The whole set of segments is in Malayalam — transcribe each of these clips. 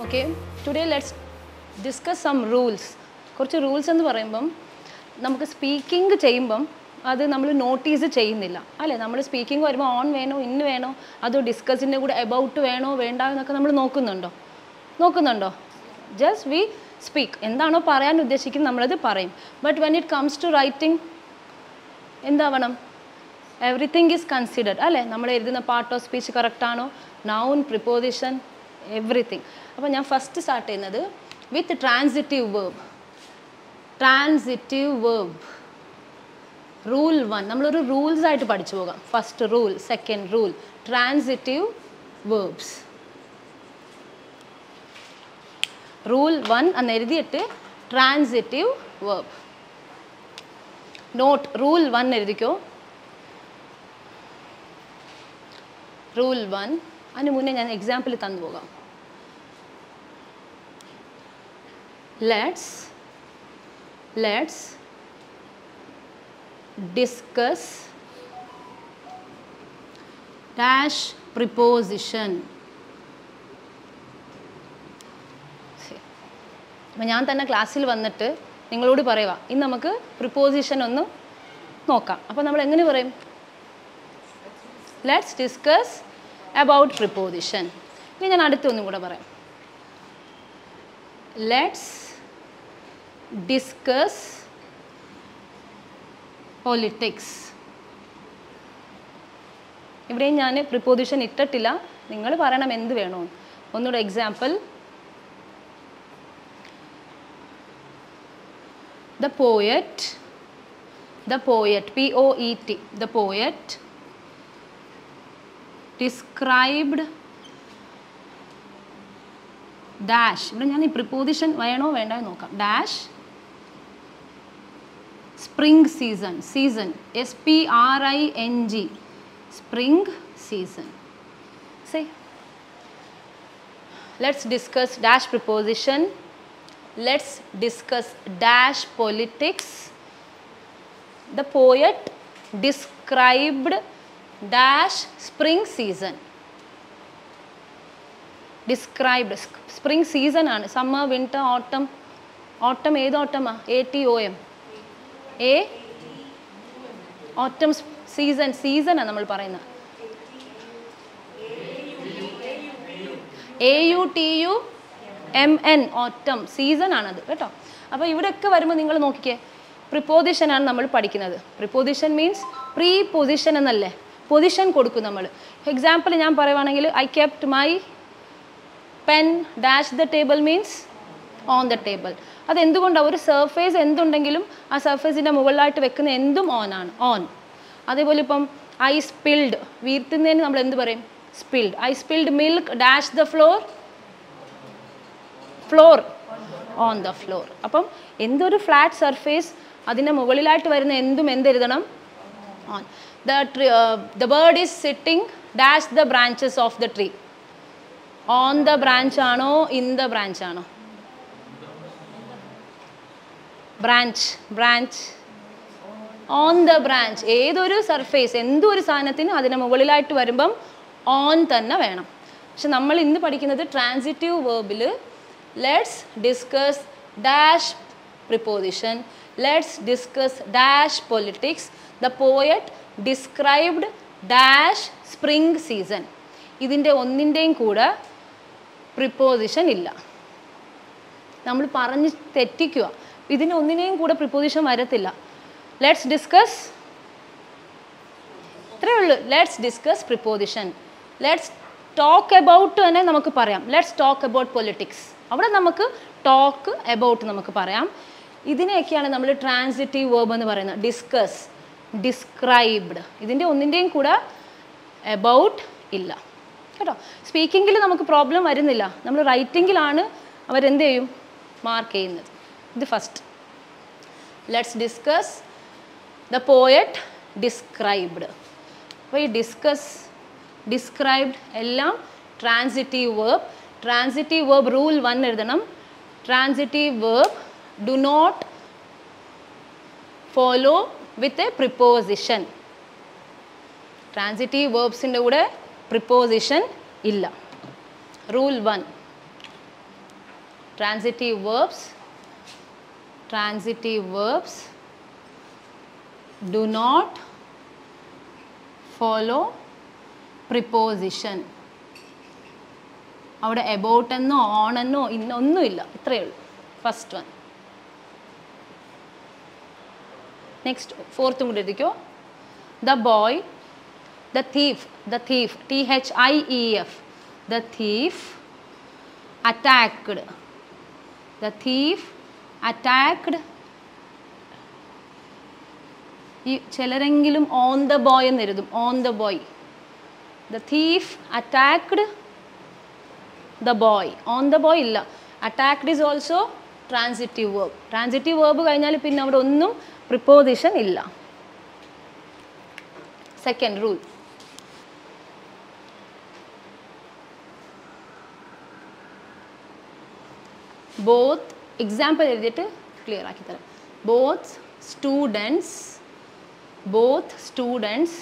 Okay today let's discuss some rules കുറച്ച് റൂൾസ് എന്ന് പറയുമ്പം നമുക്ക് സ്പീക്കിംഗ് ചെയ്യുമ്പം അത് നമ്മൾ നോട്ടീസ് ചെയ്യുന്നില്ല അല്ലേ നമ്മൾ സ്പീക്കിംഗ് വരുമ്പോൾ ഓൺ വേണോ ഇന്ന് വേണോ അതോ ഡിസ്കസിൻ്റെ കൂടെ എബൌട്ട് വേണോ വേണ്ട എന്നൊക്കെ നമ്മൾ നോക്കുന്നുണ്ടോ നോക്കുന്നുണ്ടോ ജസ്റ്റ് വി സ്പീക്ക് എന്താണോ പറയാൻ ഉദ്ദേശിക്കുന്നത് നമ്മളത് പറയും but when it comes to writing എന്താവണം എവറിത്തിങ് ഈസ് കൺസിഡർഡ് അല്ലേ നമ്മൾ എഴുതുന്ന പാർട്ട് ഓഫ് സ്പീച്ച് കറക്റ്റാണോ നൗൺ പ്രിപ്പോസിഷൻ എവറിത്തിങ് അപ്പോൾ ഞാൻ ഫസ്റ്റ് സ്റ്റാർട്ട് ചെയ്യുന്നത് with transitive verb transitive verb rule one നമ്മളൊരു റൂൾസ് ആയിട്ട് പഠിച്ചു പോകാം first rule second rule transitive verbs rule one എന്ന് എഴുതിയിട്ട് transitive verb note rule one എഴുതിക്കോ റൂൾ വൺ അതിന് മുന്നേ ഞാൻ എക്സാമ്പിൾ തന്നു പോകാം let's let's discuss dash preposition അപ്പം ഞാൻ തന്നെ ക്ലാസ്സിൽ വന്നിട്ട് നിങ്ങളോട് പറയുക ഇന്ന് നമുക്ക് പ്രിപ്പോസിഷൻ ഒന്ന് നോക്കാം അപ്പോൾ നമ്മൾ എങ്ങനെ പറയും ലെറ്റ്സ് ഡിസ്കസ് അബൌട്ട് പ്രിപ്പോസിഷൻ ഇനി ഞാൻ അടുത്തൊന്നും കൂടെ പറയാം ലെറ്റ്സ് ഡിസ്കസ് പൊളിറ്റിക്സ് ഇവിടെയും ഞാൻ പ്രിപ്പോസിഷൻ ഇട്ടിട്ടില്ല നിങ്ങൾ പറയണം എന്ത് വേണമെന്ന് ഒന്നുകൂടെ example the poet the poet p o e t the poet described dash ഇവിടെ ഞാൻ ഈ പ്രിപ്പോസിഷൻ വേണോ വേണ്ടോ എന്ന് നോക്കാം dash spring season season S P R I N G spring season say let's discuss dash preposition let's discuss dash politics the poet described dash spring season described spring season ആണ് സമ്മർ വിന്റർ ഓട്ടം ഓട്ടം ഏത് ഓട്ടമാ A T O M A autumn season സീസണാണ് നമ്മൾ പറയുന്നത് A U T U M N autumn season ആണത് കേട്ടോ അപ്പോൾ ഇവിടെയൊക്കെ വരുമ്പോൾ നിങ്ങൾ നോക്കിക്കേ പ്രിപ്പോസിഷൻ ആണ് നമ്മൾ പഠിക്കുന്നത് പ്രിപ്പോസിഷൻ മീൻസ് പ്രീ പൊസിഷൻ എന്നല്ലേ പൊസിഷൻ കൊടുക്കും നമ്മൾ എക്സാമ്പിൾ ഞാൻ പറയുവാണെങ്കിൽ I kept my pen dash the table means on the table അതെന്തുകൊണ്ടാണ് ഒരു സർഫേസ് എന്തുണ്ടെങ്കിലും ആ സർഫേസിൻ്റെ മുകളിലായിട്ട് വെക്കുന്ന എന്തും ഓൺ ആണ് ഓൺ അതേപോലെ ഇപ്പം ഐ സ്പിൽഡ് വീർത്തുന്നതിന് നമ്മൾ എന്ത് പറയും spilled I spilled milk dash the floor floor on the floor അപ്പം എന്തൊരു ഫ്ലാറ്റ് സർഫേസ് അതിൻ്റെ മുകളിലായിട്ട് വരുന്ന എന്തും എന്തെഴുതണം on the tree the bird is sitting dash the branches of the tree on the branch ആണോ ഇൻ ദ ബ്രാഞ്ച് ആണോ branch branch on the branch ഏതൊരു സർഫേസ് എന്തൊരു സാധനത്തിന് അതിന് മുകളിലായിട്ട് വരുമ്പം ഓൺ തന്നെ വേണം പക്ഷെ നമ്മൾ ഇന്ന് പഠിക്കുന്നത് ട്രാൻസിറ്റീവ് വേർബിൽ let's discuss dash preposition let's discuss dash politics the poet described dash spring season ഇതിൻ്റെ ഒന്നിൻ്റെയും കൂടെ പ്രിപ്പോസിഷൻ ഇല്ല നമ്മൾ പറഞ്ഞ് തെറ്റിക്കുക ഇതിന് ഒന്നിനെയും കൂടെ പ്രിപ്പോസിഷൻ വരത്തില്ല ലെറ്റ്സ് ഡിസ്കസ് ഇത്രയേ ഉള്ളൂ let's discuss preposition let's talk about തന്നെ നമുക്ക് പറയാം ലെറ്റ്സ് ടോക്ക് എബൌട്ട് പൊളിറ്റിക്സ് അവിടെ നമുക്ക് ടോക്ക് എബൌട്ട് നമുക്ക് പറയാം ഇതിനെയൊക്കെയാണ് നമ്മൾ ട്രാൻസിറ്റീവ് വേർബ് എന്ന് പറയുന്നത് ഡിസ്കസ് ഡിസ്ക്രൈബ്ഡ് ഇതിൻ്റെ ഒന്നിൻ്റെയും കൂടെ എബൌട്ട് ഇല്ല കേട്ടോ സ്പീക്കിങ്ങിൽ നമുക്ക് പ്രോബ്ലം വരുന്നില്ല നമ്മൾ റൈറ്റിങ്ങിലാണ് അവരെന്ത് ചെയ്യും മാർക്ക് ചെയ്യുന്നത് ഇത് first let's discuss the poet described അപ്പോൾ ഈ ഡിസ്കസ് ഡിസ്ക്രൈബ്ഡ് എല്ലാം transitive verb transitive verb rule one എഴുതണം transitive verb do not follow with a preposition transitive വേർബ്സിൻ്റെ കൂടെ പ്രിപ്പോസിഷൻ ഇല്ല rule one transitive verbs transitive verbs do not follow preposition അവിടെ എബൌട്ട് എന്നോ ഓൺ എന്നോ ഇന്ന ഒന്നുമില്ല ഇത്രയേ ഉള്ളൂ ഫസ്റ്റ് വൺ നെക്സ്റ്റ് ഫോർത്തും കൂടെ എഴുതിക്കോ the boy the thief the thief T H I E F the thief attacked the thief attacked ഈ ചിലരെങ്കിലും ഓൺ ദ ബോയ് എന്ന് എഴുതും on the boy the thief attacked the boy on the boy ഇല്ല attacked is also transitive verb transitive verb കഴിഞ്ഞാൽ പിന്നെ അവിടെ ഒന്നും പ്രിപ്പോസിഷൻ ഇല്ല സെക്കൻഡ് റൂൾ ബോത്ത് എക്സാമ്പിൾ എഴുതിയിട്ട് ക്ലിയർ ആക്കി തരാം both students both students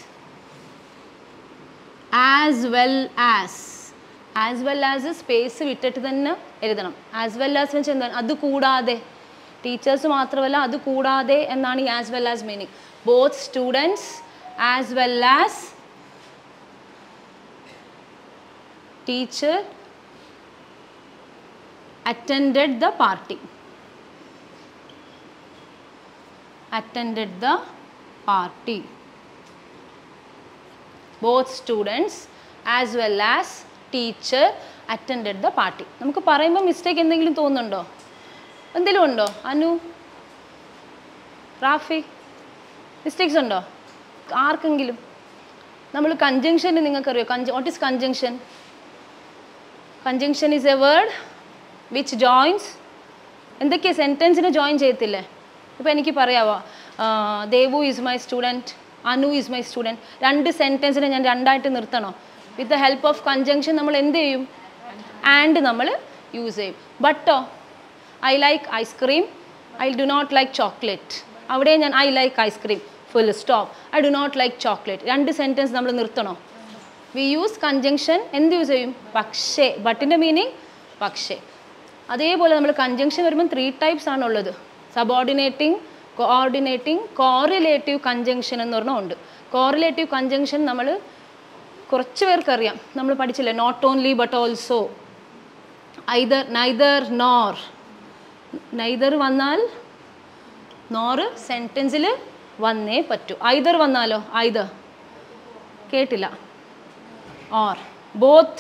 as well as as well as space വിട്ടിട്ട് തന്നെ എഴുതണം ആസ് വെൽ ആസ് വെച്ചാൽ എന്താണ് അത് കൂടാതെ ടീച്ചേഴ്സ് മാത്രമല്ല അത് കൂടാതെ എന്നാണ് ഈ as well as meaning both students as well as teacher attended the party attended the party both students as well as teacher attended the party നമുക്ക് പറയുമ്പോൾ മിസ്റ്റേക്ക് എന്തെങ്കിലും തോന്നുന്നുണ്ടോ എന്തെങ്കിലും ഉണ്ടോ അനു റാഫി മിസ്റ്റേക്സ് ഉണ്ടോ ആർക്കെങ്കിലും നമ്മൾ കഞ്ചങ്ഷൻ നിങ്ങൾക്കറിയോ കഞ്ച what is conjunction conjunction is a word which joins എന്തൊക്കെയാണ് സെൻറ്റൻസിനെ ജോയിൻ ചെയ്യത്തില്ലേ ഇപ്പോൾ എനിക്ക് പറയാവോ Devu is my student Anu is my student രണ്ട് സെൻറ്റൻസിനെ ഞാൻ രണ്ടായിട്ട് നിർത്തണോ with the help of conjunction നമ്മൾ എന്ത് ചെയ്യും ആൻഡ് നമ്മൾ യൂസ് ചെയ്യും ബട്ടോ I like ice cream I do not like chocolate അവിടെ ഞാൻ I like ice cream full stop I do not like chocolate രണ്ട് സെൻറ്റൻസ് നമ്മൾ നിർത്തണോ വി യൂസ് കഞ്ചങ്ഷൻ എന്ത് യൂസ് ചെയ്യും പക്ഷേ ബട്ടിൻ്റെ മീനിങ് പക്ഷേ അതേപോലെ നമ്മൾ കഞ്ചങ്ഷൻ വരുമ്പോൾ ത്രീ ടൈപ്സ് ആണുള്ളത് സബോർഡിനേറ്റിംഗ് കോർഡിനേറ്റിംഗ് കോറിലേറ്റീവ് കഞ്ചങ്ഷൻ എന്ന് പറഞ്ഞാൽ ഉണ്ട് കോറിലേറ്റീവ് കഞ്ചങ്ഷൻ നമ്മൾ കുറച്ച് പേർക്കറിയാം നമ്മൾ പഠിച്ചില്ലേ not only but also either neither nor neither വന്നാൽ നോറ് സെൻറ്റൻസിൽ വന്നേ പറ്റൂ ഐദർ വന്നാലോ ഐദർ കേട്ടില്ല or both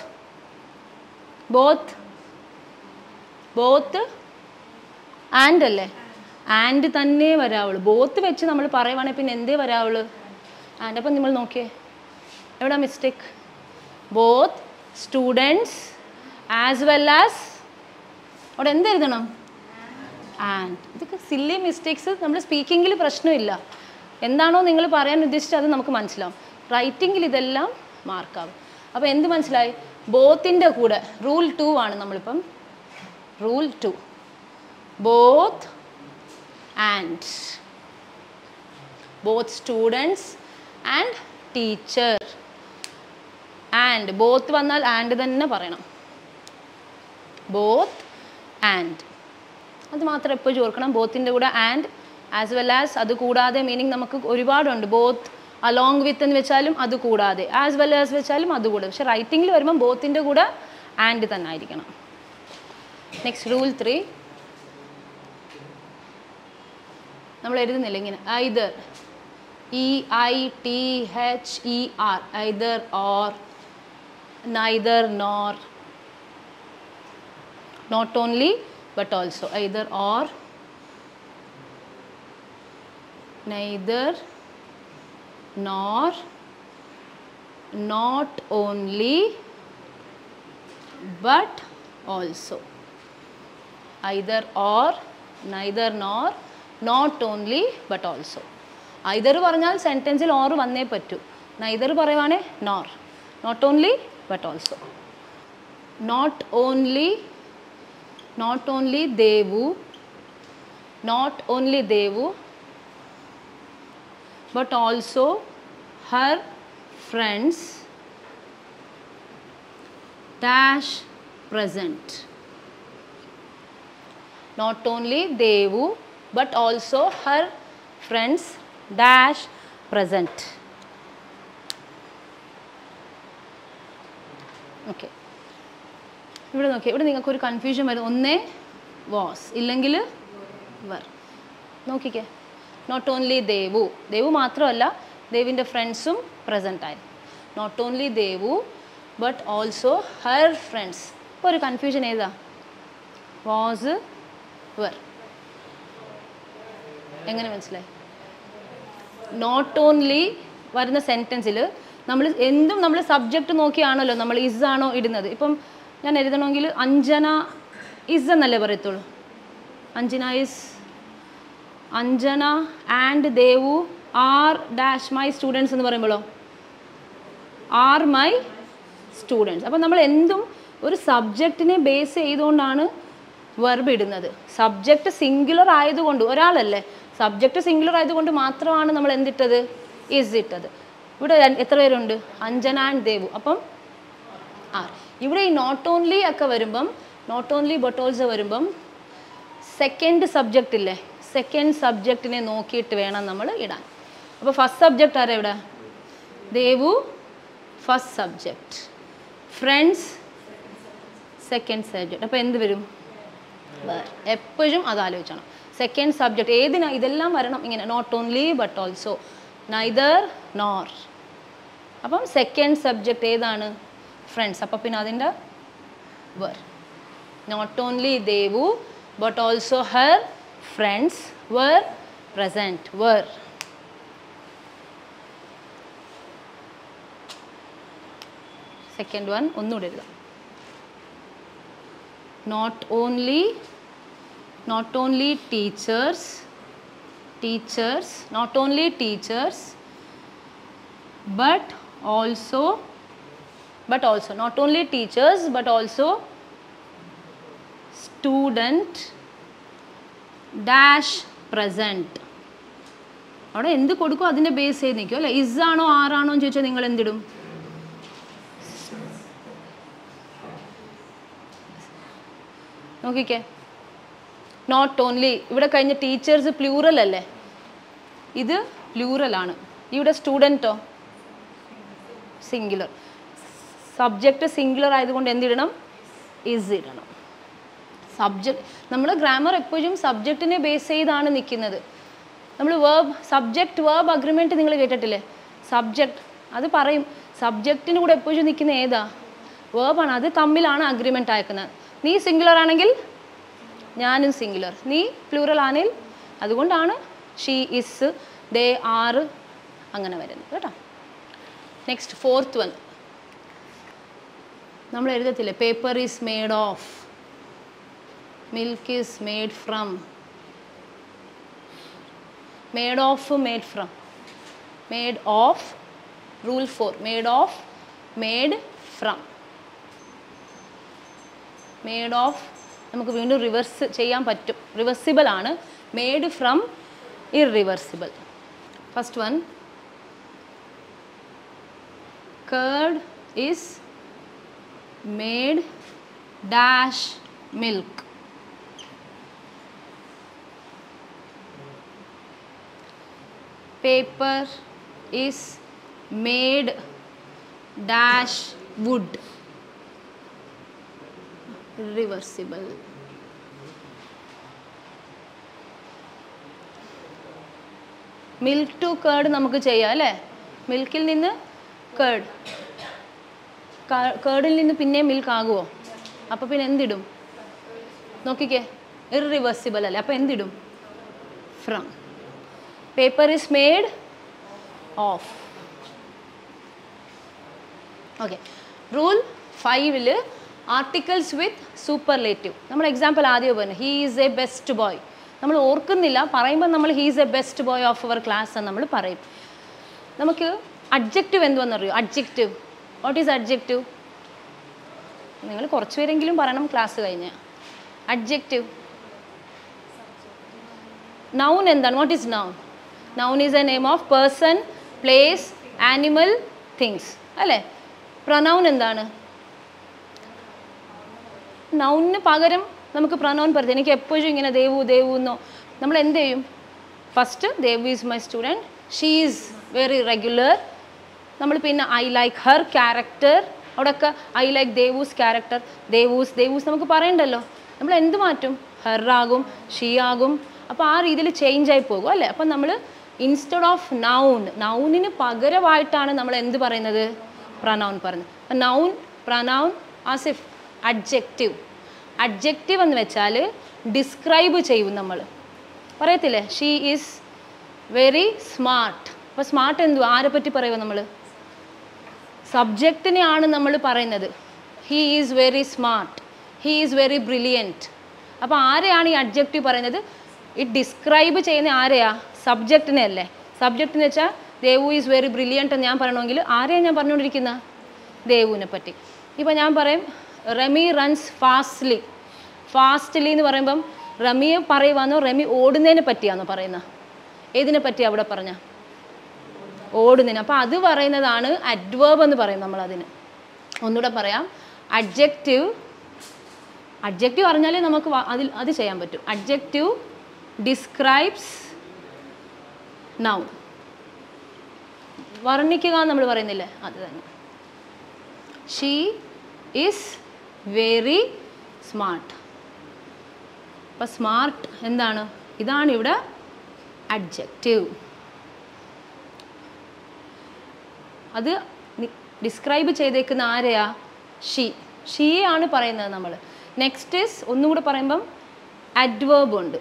both both and അല്ലേ ആൻഡ് തന്നെ വരാവുള്ളൂ ബോത്ത് വെച്ച് നമ്മൾ പറയുവാണെങ്കിൽ പിന്നെ എന്തേ വരാവുള്ളൂ ആൻഡ് അപ്പം നിങ്ങൾ നോക്കിയേ എവിടെ mistake both students as well as അവിടെ എന്ത് എഴുതണം ആൻഡ് ഇതൊക്കെ സില്ലി മിസ്റ്റേക്സ് നമ്മൾ സ്പീക്കിങ്ങിൽ പ്രശ്നമില്ല എന്താണോ നിങ്ങൾ പറയാൻ ഉദ്ദേശിച്ചത് അത് നമുക്ക് മനസ്സിലാവും റൈറ്റിങ്ങിൽ ഇതെല്ലാം മാർക്കാവും അപ്പോൾ എന്ത് മനസ്സിലായി ബോത്തിൻ്റെ കൂടെ റൂൾ ടു ആണ് നമ്മളിപ്പം rule two both and both students and teacher and both വന്നാൽ ആൻഡ് തന്നെ പറയണം ബോത്ത് ആൻഡ് അത് മാത്രം എപ്പോഴും ഓർക്കണം ബോത്തിൻ്റെ കൂടെ ആൻഡ് ആസ് വെൽ ആസ് അത് കൂടാതെ മീനിങ് നമുക്ക് ഒരുപാടുണ്ട് ബോത്ത് അലോങ് വിത്ത് എന്ന് വെച്ചാലും അത് കൂടാതെ ആസ് വെൽ ആസ് വെച്ചാലും അത് കൂടാതെ പക്ഷെ റൈറ്റിങ്ങിൽ വരുമ്പോൾ ബോത്തിൻ്റെ കൂടെ ആൻഡ് തന്നെ ആയിരിക്കണം നെക്സ്റ്റ് റൂൾ ത്രീ നമ്മൾ എഴുതുന്നില്ല ഇങ്ങനെ either E I T H E R either or neither nor not only but also either or neither nor not only but also either or neither nor not only but also either പറഞ്ഞാൽ സെൻറ്റൻസിൽ ഓർ വന്നേ പറ്റൂ നൈദർ പറയുവാണേ nor not only but also not only not only Devu not only Devu but also her friends dash present not only Devu but also her friends dash present okay ഇവിടെ നോക്കിയേ ഇവിടെ നിങ്ങൾക്ക് ഒരു കൺഫ്യൂഷൻ വരും ഒന്നേ വാസ് ഇല്ലെങ്കിൽ വർ നോക്കിക്കേ നോട്ട് ഓൺലി ദേവു ദേവു മാത്രമല്ല ദേവിൻ്റെ ഫ്രണ്ട്സും പ്രസൻ്റ് ആയി not only Devu but also her friends ഇപ്പോൾ ഒരു കൺഫ്യൂഷൻ ഏതാ വാസ് വർ എങ്ങനെ മനസ്സിലായി നോട്ട് ഓൺലി വരുന്ന സെൻറ്റൻസിൽ നമ്മൾ എന്തും നമ്മൾ സബ്ജക്റ്റ് നോക്കിയാണല്ലോ നമ്മൾ ഇസ് ആണോ ഇടുന്നത് ഇപ്പം ഞാൻ എഴുതണമെങ്കിൽ അഞ്ജന ഇസ് എന്നല്ലേ പറയത്തുള്ളൂ Anjana is Anjana and Devu are dash my students എന്ന് പറയുമ്പോഴോ ആർ മൈ സ്റ്റുഡൻസ് അപ്പം നമ്മൾ എന്തും ഒരു സബ്ജക്റ്റിനെ ബേസ് ചെയ്തുകൊണ്ടാണ് വെർബ് ഇടുന്നത് സബ്ജക്റ്റ് സിംഗുലർ ആയതുകൊണ്ട് ഒരാളല്ലേ സബ്ജക്റ്റ് സിംഗുലർ ആയതുകൊണ്ട് മാത്രമാണ് നമ്മൾ എന്തിട്ടത് ഇസ് ഇട്ടത് ഇവിടെ രണ്ട്- എത്ര പേരുണ്ട് അഞ്ജന ആൻഡ് ദേവു അപ്പം ആർ ഇവിടെ ഈ നോട്ട് ഓൺലി ഒക്കെ വരുമ്പം നോട്ട് ഓൺലി ബട്ട് ഓൾസോ വരുമ്പം സെക്കൻഡ് സബ്ജക്റ്റ് ഇല്ലേ സെക്കൻഡ് സബ്ജക്റ്റിനെ നോക്കിയിട്ട് വേണം നമ്മൾ ഇടാൻ അപ്പോൾ ഫസ്റ്റ് സബ്ജക്റ്റ് ആരാ ഇവിടെ Devu first subject friends second subject അപ്പോൾ എന്ത് വരും എപ്പോഴും അത് ആലോചിക്കണം സെക്കൻഡ് സബ്ജക്റ്റ് ഏതിനാ ഇതെല്ലാം വരണം ഇങ്ങനെ not only but also neither nor അപ്പം സെക്കൻഡ് സബ്ജക്റ്റ് ഏതാണ് ഫ്രണ്ട്സ് അപ്പം പിന്നെ അതിൻ്റെ were not only Devu but also her friends were present were second one ഒന്നുകൂടെ എഴുതാം not only not only teachers teachers not only teachers but also but also not only teachers but also student dash present അവിടെ എന്ത് കൊടുക്കും അതിൻ്റെ ബേസ് ചെയ്ത് നിൽക്കും അല്ലേ ഇസ് ആണോ ആറാണോ എന്ന് ചോദിച്ചാൽ നിങ്ങൾ എന്തിടും നോക്കിക്കേ നോട്ട് ഓൺലി ഇവിടെ കഴിഞ്ഞ ടീച്ചേഴ്സ് പ്ലൂറൽ അല്ലേ ഇത് പ്ലൂറലാണ് ഇവിടെ സ്റ്റുഡൻറ്റോ സിംഗുലർ സബ്ജക്റ്റ് സിംഗുലർ ആയതുകൊണ്ട് എന്തിടണം ഇസ് ഇടണം സബ്ജക്റ്റ് നമ്മൾ ഗ്രാമർ എപ്പോഴും സബ്ജക്റ്റിനെ ബേസ് ചെയ്താണ് നിൽക്കുന്നത് നമ്മൾ വേർബ് സബ്ജക്റ്റ് വേർബ് അഗ്രിമെൻറ്റ് നിങ്ങൾ കേട്ടിട്ടില്ലേ സബ്ജക്റ്റ് അത് പറയും സബ്ജക്റ്റിന് കൂടെ എപ്പോഴും നിൽക്കുന്ന ഏതാ വേർബാണ് അത് തമ്മിലാണ് അഗ്രിമെൻ്റ് അയക്കുന്നത് നീ സിംഗുലർ ആണെങ്കിൽ ഞാനും സിംഗുലർ നീ പ്ലൂറൽ ആണെങ്കിൽ അതുകൊണ്ടാണ് ഷീ ഇസ് ദേ ആറ് അങ്ങനെ വരുന്നത് കേട്ടോ നെക്സ്റ്റ് ഫോർത്ത് വൺ നമ്മൾ എഴുതത്തില്ലേ paper is made of milk is made from made of made from made of rule four made of made from made of നമുക്ക് വീണ്ടും റിവേഴ്സ് ചെയ്യാൻ പറ്റും റിവേഴ്സിബിൾ ആണ് made from irreversible first one curd is made dash milk paper is made dash wood reversible milk to curd നമുക്ക് ചെയ്യാം അല്ലേ മിൽക്കിൽ നിന്ന് കേർഡ് കേർഡിൽ നിന്ന് പിന്നെ മിൽക്ക് ആകുമോ അപ്പോൾ പിന്നെ എന്തിടും നോക്കിക്കേ ഇറിവേഴ്സിബിൾ അല്ലേ അപ്പോൾ എന്തിടും from paper is made of okay rule ഫൈവിൽ ആർട്ടിക്കിൾസ് വിത്ത് സൂപ്പർലേറ്റീവ് നമ്മൾ എക്സാമ്പിൾ ആദ്യം പറഞ്ഞു he is a best boy നമ്മൾ ഓർക്കുന്നില്ല പറയുമ്പോൾ നമ്മൾ he is a best boy of our class എന്ന് നമ്മൾ പറയും നമുക്ക് അഡ്ജക്റ്റീവ് എന്തുവെന്നറിയോ അഡ്ജക്റ്റീവ് വാട്ട് ഈസ് അഡ്ജക്റ്റീവ് നിങ്ങൾ കുറച്ച് പേരെങ്കിലും പറയണം ക്ലാസ് കഴിഞ്ഞ് അഡ്ജക്റ്റീവ് നൗൺ എന്താണ് what is noun noun is a name of person place animal things അല്ലേ പ്രൊനൗൺ എന്താണ് നൗണിന് പകരം നമുക്ക് പ്രനൗൺ പരിചയം എനിക്ക് എപ്പോഴും ഇങ്ങനെ ദേവു ദേവു എന്നോ നമ്മൾ എന്ത് ചെയ്യും first Devu is my student she is very regular നമ്മൾ പിന്നെ ഐ ലൈക്ക് ഹർ ക്യാരക്ടർ അവിടെയൊക്കെ I like Devu's character Devu's Devu's നമുക്ക് പറയണ്ടല്ലോ നമ്മൾ എന്ത് മാറ്റും ഹെർ ആകും ഷീ ആകും അപ്പോൾ ആ രീതിയിൽ ചേഞ്ച് ആയി പോകും അല്ലേ അപ്പം നമ്മൾ ഇൻസ്റ്റഡ് ഓഫ് നൗൺ നൗണിന് പകരമായിട്ടാണ് നമ്മൾ എന്ത് പറയുന്നത് പ്രനൗൺ പറയുന്നത് അപ്പം നൗൺ പ്രനൗൺ ആസിഫ് അഡ്ജക്റ്റീവ് അഡ്ജക്റ്റീവ് എന്ന് വെച്ചാൽ ഡിസ്ക്രൈബ് ചെയ്യും നമ്മൾ പറയത്തില്ലേ ഷീ ഈസ് വെരി സ്മാർട്ട് അപ്പോൾ സ്മാർട്ട് എന്തുവാ ആരെ പറ്റി പറയുക നമ്മൾ സബ്ജക്റ്റിനെയാണ് നമ്മൾ പറയുന്നത് he is very smart he is very brilliant അപ്പോൾ ആരെയാണ് ഈ അഡ്ജക്റ്റീവ് പറയുന്നത് ഇത് ഡിസ്ക്രൈബ് ചെയ്യുന്ന ആരെയാ സബ്ജക്റ്റിനെ അല്ലേ സബ്ജക്റ്റ് എന്ന് വെച്ചാൽ ദേവു ഈസ് വെരി ബ്രില്യൻറ്റ് എന്ന് ഞാൻ പറയണമെങ്കിൽ ആരെയാണ് ഞാൻ പറഞ്ഞുകൊണ്ടിരിക്കുന്ന ദേവുവിനെ പറ്റി ഇപ്പോൾ ഞാൻ പറയും റെമി റൺസ് ഫാസ്റ്റ്ലി ഫാസ്റ്റ്ലി എന്ന് പറയുമ്പം റമിയെ പറയുവാന്നോ റമി ഓടുന്നതിനെ പറ്റിയാണോ പറയുന്നത് ഏതിനെ പറ്റി അവിടെ പറഞ്ഞ ഓടുന്നതിന് അപ്പോൾ അത് പറയുന്നതാണ് അഡ്വേർബ് എന്ന് പറയും നമ്മൾ അതിന് ഒന്നുകൂടെ പറയാം അഡ്ജക്റ്റീവ് അഡ്ജക്റ്റീവ് അറിഞ്ഞാലേ നമുക്ക് വ- അതിൽ അത് ചെയ്യാൻ പറ്റും അഡ്ജക്റ്റീവ് ഡിസ്ക്രൈബ്സ് നൗ വർണ്ണിക്കുക എന്ന് നമ്മൾ പറയുന്നില്ലേ അത് തന്നെ ഷീ ഈസ് വെരി സ്മാർട്ട് അപ്പം സ്മാർട്ട് എന്താണ് ഇതാണ് ഇവിടെ അഡ്ജക്റ്റീവ് അത് ഡിസ്ക്രൈബ് ചെയ്തേക്കുന്ന ആരെയാ ഷീ ഷീ ആണ് പറയുന്നത് നമ്മൾ നെക്സ്റ്റ് ഇസ് ഒന്നും കൂടെ പറയുമ്പം അഡ്വേർബ് ഉണ്ട്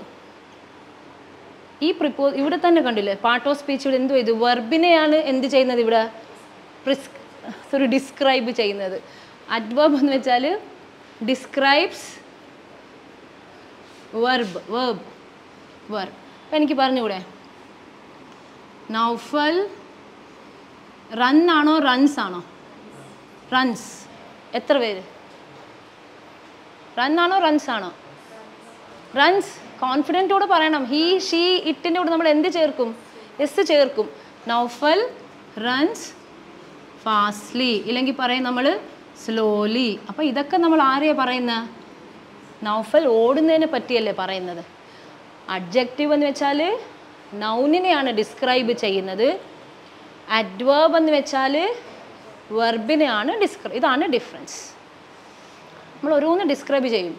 ഈ പ്രിപ്പോ ഇവിടെ തന്നെ കണ്ടില്ലേ പാർട്ട് ഓഫ് സ്പീച്ച് ഇവിടെ എന്ത് ചെയ്തു വെർബിനെയാണ് എന്ത് ചെയ്യുന്നത് ഇവിടെ പ്രിസ് സോറി ഡിസ്ക്രൈബ് ചെയ്യുന്നത് അഡ്വേർബ് എന്ന് വെച്ചാൽ ഡിസ്ക്രൈബ്സ് വെർബ് വേർബ് വെർബ് അപ്പം എനിക്ക് പറഞ്ഞുകൂടെ നൗഫൽ റൺ ആണോ റൺസ് ആണോ റൺസ് എത്ര പേര് റൺ ആണോ റൺസ് ആണോ റൺസ് കോൺഫിഡൻറ്റോട് പറയണം ഹീ ഷീ ഇറ്റിൻ്റെ കൂടെ നമ്മൾ എന്ത് ചേർക്കും എസ് ചേർക്കും നൗഫൽ റൺസ് ഫാസ്റ്റ്ലി ഇല്ലെങ്കിൽ പറയും നമ്മൾ സ്ലോലി അപ്പോൾ ഇതൊക്കെ നമ്മൾ ആരെയാണ് പറയുന്നത് നൗഫൽ ഓടുന്നതിനെ പറ്റിയല്ലേ പറയുന്നത് അഡ്ജക്റ്റീവ് എന്ന് വെച്ചാൽ നൗനിനെയാണ് ഡിസ്ക്രൈബ് ചെയ്യുന്നത് അഡ്വേർബ് എന്ന് വെച്ചാൽ വെർബിനെയാണ് ഡിസ്ക്രൈബ് ഇതാണ് ഡിഫറൻസ് നമ്മൾ ഓരോന്ന് ഡിസ്ക്രൈബ് ചെയ്യും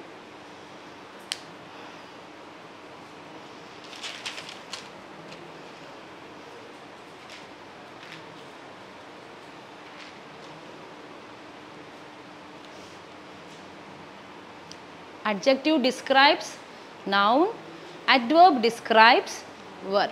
adjective describes noun adverb describes verb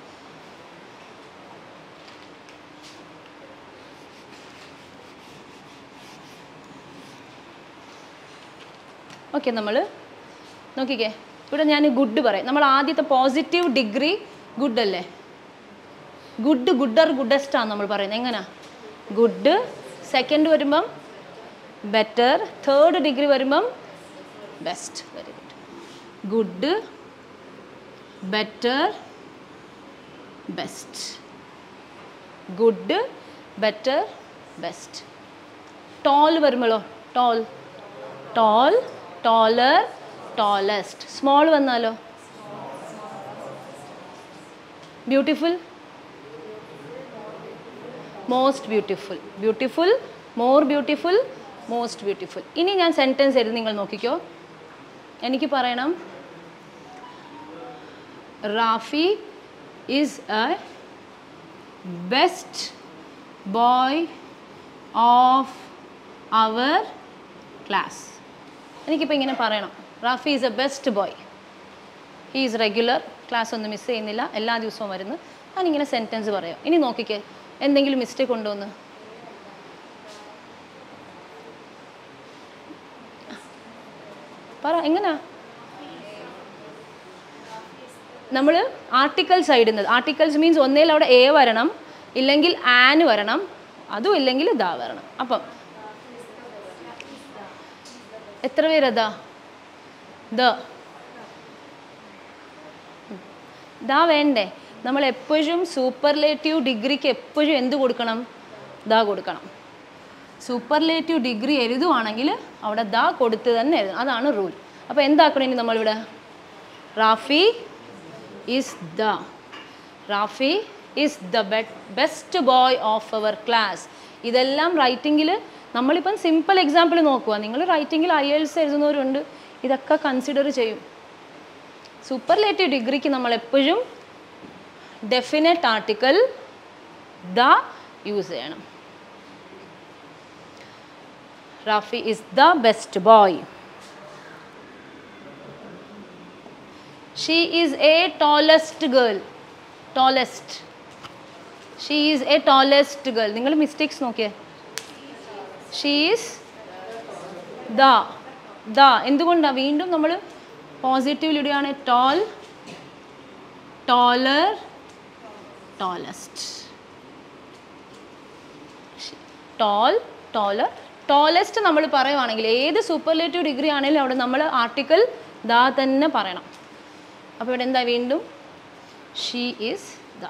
okay നമ്മൾ നോക്കിക്കേ ഇവിടെ ഞാൻ ഗുഡ് പറയും നമ്മൾ ആദ്യത്തെ പോസിറ്റീവ് ഡിഗ്രി ഗുഡ് അല്ലേ ഗുഡ് ഗുഡർ ഗുഡസ്റ്റ് ആണ് നമ്മൾ പറയുന്നത് എങ്ങനെയാ ഗുഡ് സെക്കൻഡ് വരുമ്പം ബെറ്റർ തേർഡ് ഡിഗ്രി വരുമ്പം best very good good better best good better best tall വരുമ്പോഴോ tall tall taller tallest small വന്നാലോ beautiful most beautiful beautiful more beautiful most beautiful ഇനി ഞാൻ സെൻറ്റൻസ് എഴുതി നിങ്ങൾ നോക്കിക്കോ എനിക്ക് പറയണം Rafi is a best boy of our class എനിക്കിപ്പോൾ ഇങ്ങനെ പറയണം Rafi is a best boy he is regular class ഒന്നും മിസ് ചെയ്യുന്നില്ല എല്ലാ ദിവസവും വരുന്നു ഞാനിങ്ങനെ സെൻറ്റൻസ് പറയാം ഇനി നോക്കിക്കേ എന്തെങ്കിലും മിസ്റ്റേക്ക് ഉണ്ടോ എന്ന് പറ എങ്ങനാ നമ്മൾ ആർട്ടിക്കൽസ് ഇടുന്നത് ആർട്ടിക്കൽസ് മീൻസ് ഒന്നേൽ അവിടെ എ വരണം ഇല്ലെങ്കിൽ ആന് വരണം അതും ഇല്ലെങ്കിൽ ദാ വരണം അപ്പം എത്ര പേരതാ ദ ദാ വേണ്ടേ നമ്മൾ എപ്പോഴും സൂപ്പർലേറ്റീവ് ഡിഗ്രിക്ക് എപ്പോഴും എന്ത് കൊടുക്കണം ദാ കൊടുക്കണം സൂപ്പർലേറ്റീവ് ഡിഗ്രി എഴുതുവാണെങ്കിൽ അവിടെ ദാ കൊടുത്ത് തന്നെ എഴുതണം അതാണ് റൂൾ അപ്പോൾ എന്താക്കണം ഇനി നമ്മളിവിടെ Rafi is the Rafi is the best boy of our class ഇതെല്ലാം റൈറ്റിങ്ങിൽ നമ്മളിപ്പം സിമ്പിൾ എക്സാമ്പിൾ നോക്കുക നിങ്ങൾ റൈറ്റിങ്ങിൽ ഐ എൽസ് എഴുതുന്നവരുണ്ട് ഇതൊക്കെ കൺസിഡർ ചെയ്യും സൂപ്പർലേറ്റീവ് ഡിഗ്രിക്ക് നമ്മൾ എപ്പോഴും ഡെഫിനറ്റ് ആർട്ടിക്കൽ ദ യൂസ് ചെയ്യണം Rafi is the best boy she is a tallest girl tallest she is a tallest girl നിങ്ങൾ മിസ്റ്റേക്സ് നോക്കിയേ ഷീ ഈസ് ദ ദ എന്തുകൊണ്ടാണ് വീണ്ടും നമ്മൾ പോസിറ്റീവിലിടെയാണ് tall taller tallest tall taller tallest നമ്മൾ പറയുവാണെങ്കിൽ ഏത് സൂപ്പർലേറ്റീവ് ഡിഗ്രി ആണെങ്കിലും അവിടെ നമ്മൾ ആർട്ടിക്കിൾ ദാ തന്നെ പറയണം അപ്പോൾ ഇവിടെ എന്താ വീണ്ടും ഷീ ഈസ് ദ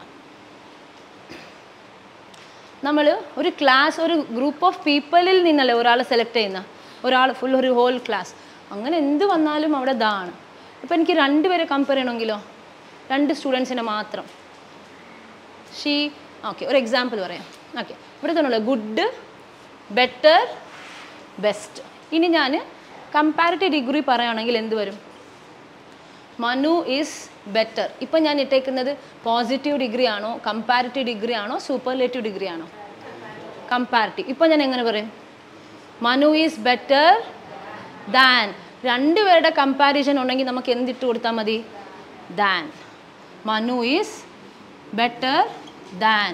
നമ്മൾ ഒരു ക്ലാസ് ഒരു ഗ്രൂപ്പ് ഓഫ് പീപ്പിളിൽ നിന്നല്ലേ ഒരാളെ സെലക്ട് ചെയ്യുന്ന ഒരാൾ ഫുൾ ഒരു ഹോൾ ക്ലാസ് അങ്ങനെ എന്ത് വന്നാലും അവിടെ ദാ ആണ് ഇപ്പം എനിക്ക് രണ്ടുപേരെ കമ്പയർ ചെയ്യണമെങ്കിലോ രണ്ട് സ്റ്റുഡൻസിനെ മാത്രം ഷീ ഓക്കെ ഒരു എക്സാമ്പിൾ പറയാം ഓക്കെ ഇവിടെ തന്നെയുള്ള ഗുഡ് ബെറ്റർ ബെസ്റ്റ് ഇനി ഞാൻ കമ്പാരിറ്റീവ് ഡിഗ്രി പറയുകയാണെങ്കിൽ എന്ത് വരും മനു ഈസ് ബെറ്റർ ഇപ്പം ഞാൻ ഇട്ടേക്കുന്നത് പോസിറ്റീവ് ഡിഗ്രി ആണോ കമ്പാരിറ്റീവ് ഡിഗ്രി ആണോ സൂപ്പർലേറ്റീവ് ഡിഗ്രി ആണോ കമ്പാരിറ്റീവ് ഇപ്പം ഞാൻ എങ്ങനെ പറയും മനു ഈസ് ബെറ്റർ ദാൻ രണ്ടുപേരുടെ കമ്പാരിസൺ ഉണ്ടെങ്കിൽ നമുക്ക് എന്തിട്ട് കൊടുത്താൽ മതി than Manu is better than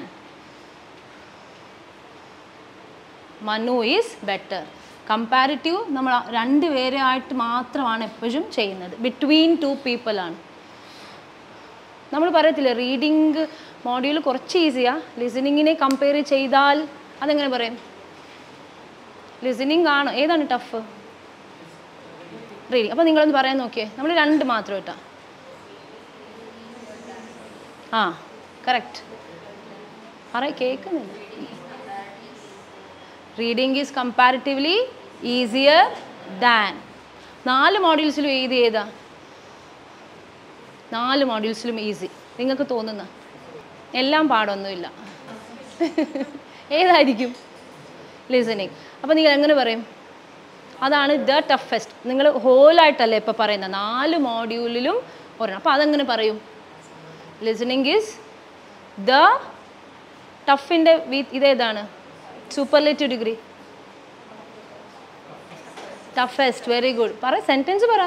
Manu is better comparative നമ്മൾ രണ്ട് പേരായിട്ട് മാത്രമാണ് എപ്പോഴും ചെയ്യുന്നത് ബിറ്റ്വീൻ ടു പീപ്പിൾ ആണ് നമ്മൾ പറയത്തില്ല റീഡിങ് മോഡ്യൂൾ കുറച്ച് ഈസിയാ ലിസണിങ്ങിനെ കമ്പയർ ചെയ്താൽ അതെങ്ങനെ പറയും ലിസണിങ് ആണ് ഏതാണ് ടഫ് റീഡിങ് അപ്പോൾ നിങ്ങളൊന്ന് പറയാൻ നോക്കിയേ നമ്മൾ രണ്ട് മാത്രം ഇട്ടാ ആ കറക്റ്റ് പറയ കേൾക്കുന്നില്ല reading is comparatively easier than നാല് മോഡ്യൂൾസിലും ഏത് ഏതാ നാല് മോഡ്യൂൾസിലും ഈസി നിങ്ങൾക്ക് തോന്നുന്ന എല്ലാം പാടൊന്നുമില്ല ഏതായിരിക്കും ലിസണിങ് അപ്പോൾ നിങ്ങൾ എങ്ങനെ പറയും അതാണ് ദ ടഫസ്റ്റ് നിങ്ങൾ ഹോളായിട്ടല്ലേ ഇപ്പോൾ പറയുന്നത് നാല് മോഡ്യൂളിലും ഒരെണ്ണം അപ്പോൾ അതെങ്ങനെ പറയും ലിസണിങ് ഈസ് ദ ടഫിൻ്റെ ഇതേതാണ് superlative degree toughest very good പറ സെൻറ്റൻസ് പറ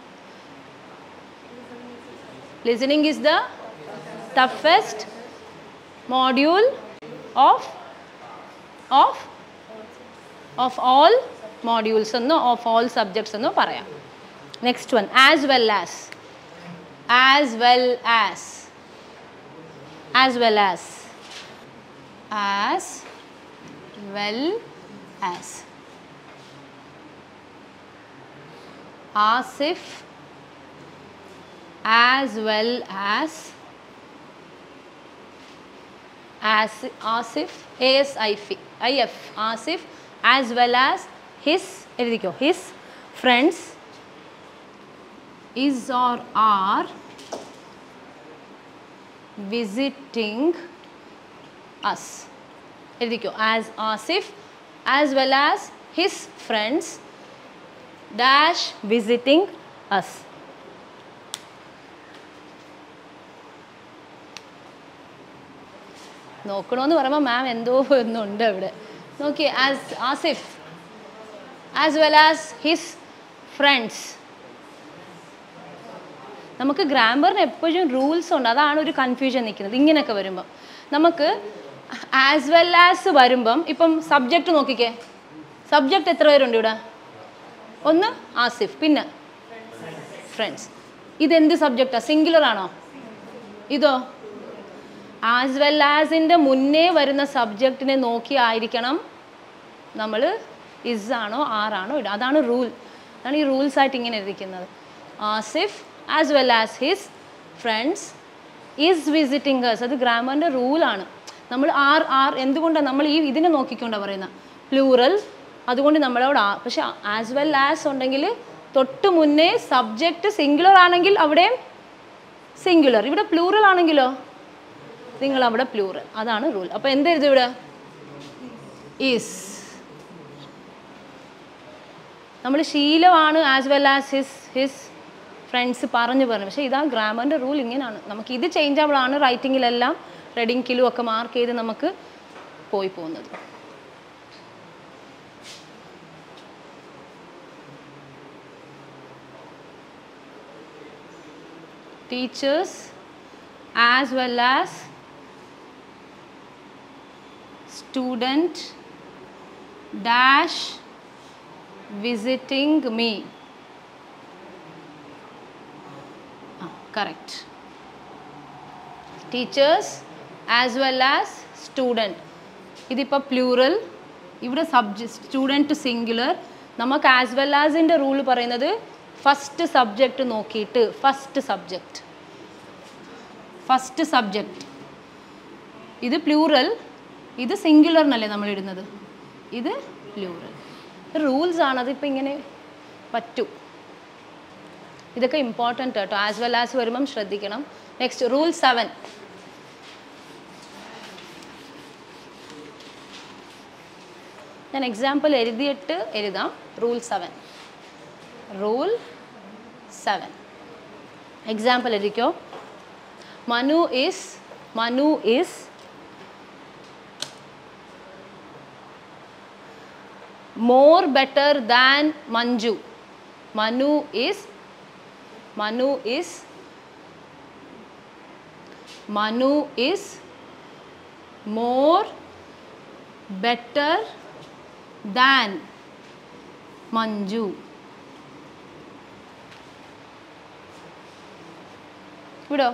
listening is the toughest module of of of all modules എന്നോ ഓഫ് ഓൾ സബ്ജക്ട്സ് എന്നോ പറയാം next one as well as as well as as well as as well as asif as well as as asif asif if asif as well as his എഴുതിക്കോ his friends is or are visiting us എഴുതിക്കോ as Asif as well as his friends dash visiting as നോക്കണമെന്ന് പറയുമ്പോൾ മാം എന്തോ ഒന്നുണ്ട് അവിടെ നോക്കി as Asif as well as his friends നമുക്ക് ഗ്രാമറിന് എപ്പോഴും റൂൾസ് ഉണ്ട് അതാണ് ഒരു കൺഫ്യൂഷൻ നിൽക്കുന്നത് ഇങ്ങനെയൊക്കെ വരുമ്പോൾ നമുക്ക് ആസ് വെൽ ആസ് വരുമ്പം ഇപ്പം സബ്ജക്റ്റ് നോക്കിക്കേ സബ്ജക്റ്റ് എത്ര പേരുണ്ട് ഇവിടെ ഒന്ന് ആസിഫ് പിന്നെ ഫ്രണ്ട്സ് ഇതെന്ത് സബ്ജക്റ്റാണ് സിംഗുലർ ആണോ ഇതോ ആസ് വെൽ ആസിൻ്റെ മുന്നേ വരുന്ന സബ്ജക്റ്റിനെ നോക്കി ആയിരിക്കണം നമ്മൾ ഇസ് ആണോ ആറാണോ ഇടുക അതാണ് റൂൾ അതാണ് ഈ റൂൾസ് ആയിട്ട് ഇങ്ങനെ ഇരിക്കുന്നത് Asif as well as his friends is visiting hers അത് ഗ്രാമറിൻ്റെ റൂളാണ് നമ്മൾ ആർ ആർ എന്തുകൊണ്ടാണ് നമ്മൾ ഈ ഇതിനെ നോക്കിക്കൊണ്ടാണ് പറയുന്നത് പ്ലൂറൽ അതുകൊണ്ട് നമ്മളോട് ആ പക്ഷെ ആസ് വെൽ ആസ് ഉണ്ടെങ്കിൽ തൊട്ട് മുന്നേ സബ്ജക്റ്റ് സിംഗുലർ ആണെങ്കിൽ അവിടെയും സിംഗുലർ ഇവിടെ പ്ലൂറൽ ആണെങ്കിലോ നിങ്ങൾ അവിടെ പ്ലൂറൽ അതാണ് റൂൾ അപ്പോൾ എന്തെഴുതും ഇവിടെ ഈസ് നമ്മൾ ശീലമാണ് as well as his his friends പറഞ്ഞു പറഞ്ഞു പക്ഷേ ഇതാ ഗ്രാമറിൻ്റെ റൂൾ ഇങ്ങനെയാണ് നമുക്ക് ഇത് ചേഞ്ചബിൾ ആണ് റൈറ്റിങ്ങിലെല്ലാം റെഡിങ്ങിലും ഒക്കെ മാർക്ക് ചെയ്ത് നമുക്ക് പോയി പോകുന്നത് teachers as well as student dash visiting me ah, correct teachers as well as student ഇതിപ്പോൾ പ്ലൂറൽ ഇവിടെ സബ്ജ സ്റ്റുഡൻറ്റ് സിംഗുലർ നമുക്ക് ആസ് വെൽ ആസിൻ്റെ റൂൾ പറയുന്നത് ഫസ്റ്റ് സബ്ജക്റ്റ് നോക്കിയിട്ട് ഫസ്റ്റ് സബ്ജക്റ്റ് ഫസ്റ്റ് സബ്ജക്റ്റ് ഇത് പ്ലൂറൽ ഇത് സിംഗുലറിനല്ലേ നമ്മൾ ഇടുന്നത് ഇത് പ്ലൂറൽ റൂൾസ് ആണ് അതിപ്പോൾ ഇങ്ങനെ പറ്റും ഇതൊക്കെ ഇമ്പോർട്ടൻ്റ് കേട്ടോ ആസ് വെൽ ആസ് വരുമ്പം ശ്രദ്ധിക്കണം നെക്സ്റ്റ് റൂൾ സെവൻ ഞാൻ എക്സാമ്പിൾ എഴുതിയിട്ട് എഴുതാം rule seven rule seven example എഴുതിക്കോ Manu is Manu is more better than Manju Manu is Manu is Manu is more better than Manju ഇവിടോ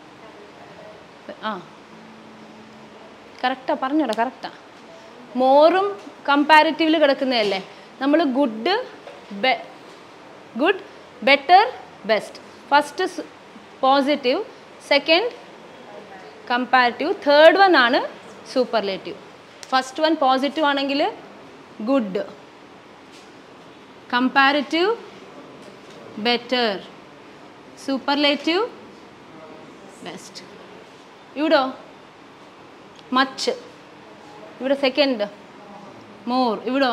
ആ കറക്റ്റാ പറഞ്ഞോടാ കറക്റ്റാ മോറും കമ്പാരിറ്റീവിൽ കിടക്കുന്നതല്ലേ നമ്മൾ ഗുഡ് ബെ good better best first positive second comparative third one ആണ് സൂപ്പർലേറ്റീവ് ഫസ്റ്റ് വൺ പോസിറ്റീവ് ആണെങ്കിൽ good comparative better superlative best ഇവിടോ മച്ച് ഇവിടെ സെക്കൻഡ് മോർ ഇവിടോ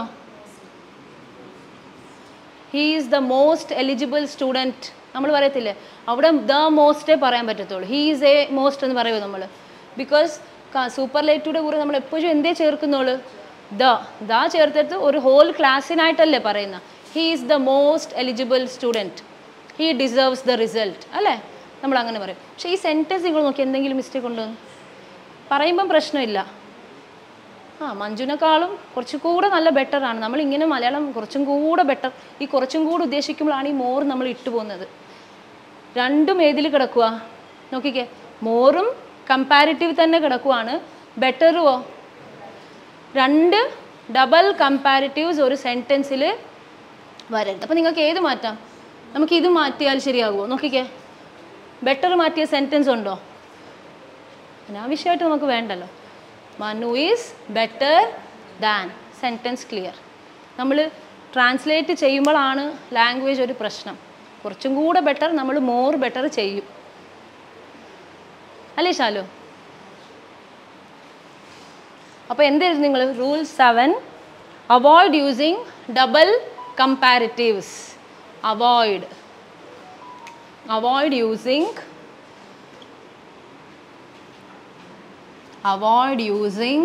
he is the most eligible student നമ്മൾ പറയത്തില്ലേ അവിടെ ദ മോസ്റ്റേ പറയാൻ പറ്റത്തുള്ളൂ ഹീ ഈസ് എ മോസ്റ്റ് എന്ന് പറയുമോ നമ്മൾ ബിക്കോസ് സൂപ്പർലേറ്റീവിടെ കൂടെ നമ്മൾ എപ്പോഴും എന്തേ ചേർക്കുന്നുള്ളൂ ദ ദ ചേർത്തെടുത്ത് ഒരു ഹോൾ ക്ലാസ്സിനായിട്ടല്ലേ പറയുന്ന he is the most eligible student he deserves the result അല്ലേ നമ്മൾ അങ്ങനെ പറയും പക്ഷേ ഈ സെൻറ്റൻസ് നിങ്ങൾ നോക്കി എന്തെങ്കിലും മിസ്റ്റേക്ക് ഉണ്ടോ എന്ന്? പറയുമ്പം പ്രശ്നമില്ല ആ മഞ്ജുവിനേക്കാളും കുറച്ചും കൂടെ നല്ല ബെറ്റർ ആണ് നമ്മൾ ഇങ്ങനെ മലയാളം കുറച്ചും കൂടെ ബെറ്റർ ഈ കുറച്ചും കൂടെ ഉദ്ദേശിക്കുമ്പോഴാണ് ഈ മോർ നമ്മൾ ഇട്ടു പോകുന്നത് രണ്ടും ഏതിൽ കിടക്കുക നോക്കിക്കേ മോറും കമ്പാരിറ്റീവ് തന്നെ കിടക്കുവാണ് ബെറ്ററുവോ രണ്ട് ഡബിൾ കമ്പാരിറ്റീവ്സ് ഒരു സെൻറ്റൻസിൽ വരരുത് അപ്പോൾ നിങ്ങൾക്ക് ഏത് മാറ്റാം നമുക്ക് ഇത് മാറ്റിയാൽ ശരിയാകുമോ നോക്കിക്കേ ബെറ്റർ മാറ്റിയ സെൻറ്റൻസ് ഉണ്ടോ അനാവശ്യമായിട്ട് നമുക്ക് വേണ്ടല്ലോ Manu is better than sentence clear നമ്മൾ ട്രാൻസ്ലേറ്റ് ചെയ്യുമ്പോഴാണ് ലാംഗ്വേജ് ഒരു പ്രശ്നം കുറച്ചും കൂടെ ബെറ്റർ നമ്മൾ മോർ ബെറ്റർ ചെയ്യും അല്ലേ ശാലു അപ്പോൾ എന്തായിരുന്നു നിങ്ങൾ rule seven avoid using double comparatives avoid avoid using avoid using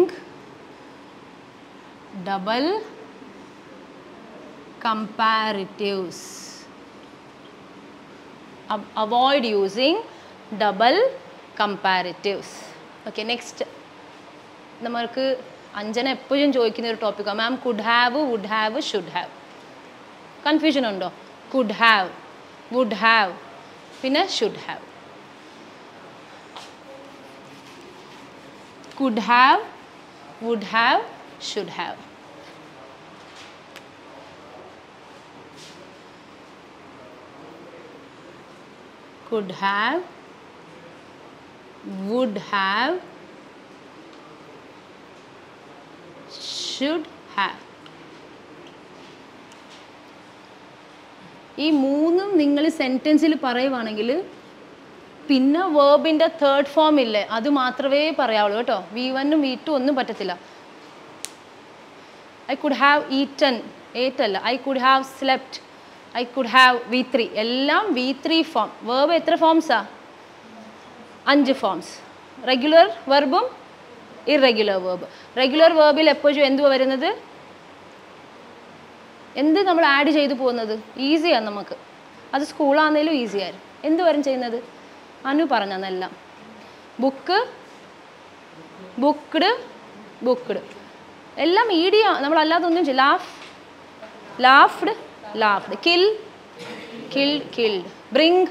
double comparatives Ab- avoid using double comparatives okay next നമ്മൾക്ക് അഞ്ജന എപ്പോഴും ചോദിക്കുന്ന ഒരു ടോപ്പിക്കാണ് ma'am could have would have should have confusion ഉണ്ടോ കുഡ് ഹാവ് വുഡ് ഹാവ് പിന്നെ should have could have, would have, should have. Could have, would have, should have. ഈ മൂന്നും നിങ്ങൾ സെൻറ്റൻസിൽ പറയുവാണെങ്കിൽ പിന്നെ വേർബിൻ്റെ തേർഡ് ഫോം ഇല്ലേ അത് മാത്രമേ പറയാവുള്ളൂ കേട്ടോ വി വണ്ണും വി ടു ഒന്നും പറ്റത്തില്ല ഐ കുഡ് ഹാവ് ഈറ്റൻ ഏറ്റല്ല I could have slept I could have V three എല്ലാം വി ത്രീ ഫോം വേർബ് എത്ര ഫോംസാ അഞ്ച് ഫോംസ് റെഗുലർ വെർബും ഇറഗുലർ വേർബ് റെഗുലർ വേർബിൽ എപ്പോഴും എന്തുവാ വരുന്നത് എന്ത് നമ്മൾ ആഡ് ചെയ്തു പോകുന്നത് ഈസിയാണ് നമുക്ക് അത് സ്കൂളാണെങ്കിലും ഈസിയായിരുന്നു എന്ത് വരും ചെയ്യുന്നത് അനു പറഞ്ഞതെല്ലാം ബുക്ക് ബുക്ക്ഡ് ബുക്ക്ഡ് എല്ലാം ഈഡിയ നമ്മളല്ലാതെ ഒന്നും ചെയ്യും laugh laughed laughed kill killed killed bring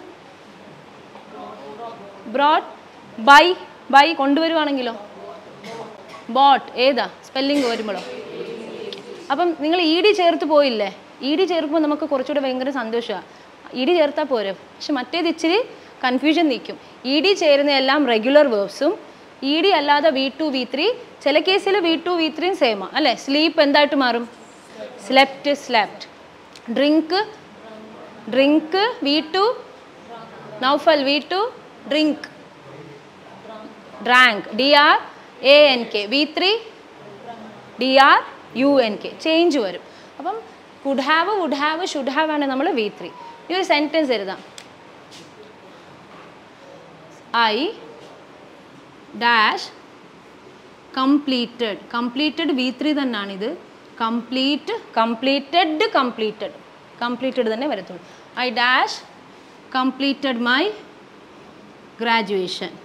brought buy buy കൊണ്ടുവരുവാണെങ്കിലോ ബോട്ട് ഏതാ സ്പെല്ലിംഗ് വരുമ്പോഴോ അപ്പം നിങ്ങൾ ഇ ഡി ചേർത്ത് പോയില്ലേ ഇ ഡി ചേർക്കുമ്പോൾ നമുക്ക് കുറച്ചുകൂടെ ഭയങ്കര സന്തോഷമാണ് ഇ ഡി ചേർത്താൽ പോരെ പക്ഷെ മറ്റേത് ഇച്ചിരി കൺഫ്യൂഷൻ നിൽക്കും ഇ ഡി ചേരുന്ന എല്ലാം റെഗുലർ വേർബ്സും ഇ ഡി അല്ലാതെ വി ടു വി ത്രീ ചില കേസിൽ വി ടു വി ത്രീയും സെയിമാണ് അല്ലേ സ്ലീപ്പ് എന്തായിട്ട് മാറും slept slept drink drink V two Naufal V two drink drank D R A N K V three D R U N K change വരും അപ്പം could have would have should have ആണ് നമ്മൾ വി ത്രീ ഈ ഒരു സെൻറ്റൻസ് എഴുതാം I dash completed completed V three തന്നെയാണിത് കംപ്ലീറ്റ് കംപ്ലീറ്റഡ് കംപ്ലീറ്റഡ് കംപ്ലീറ്റഡ് തന്നെ വരത്തുള്ളൂ I dash completed my graduation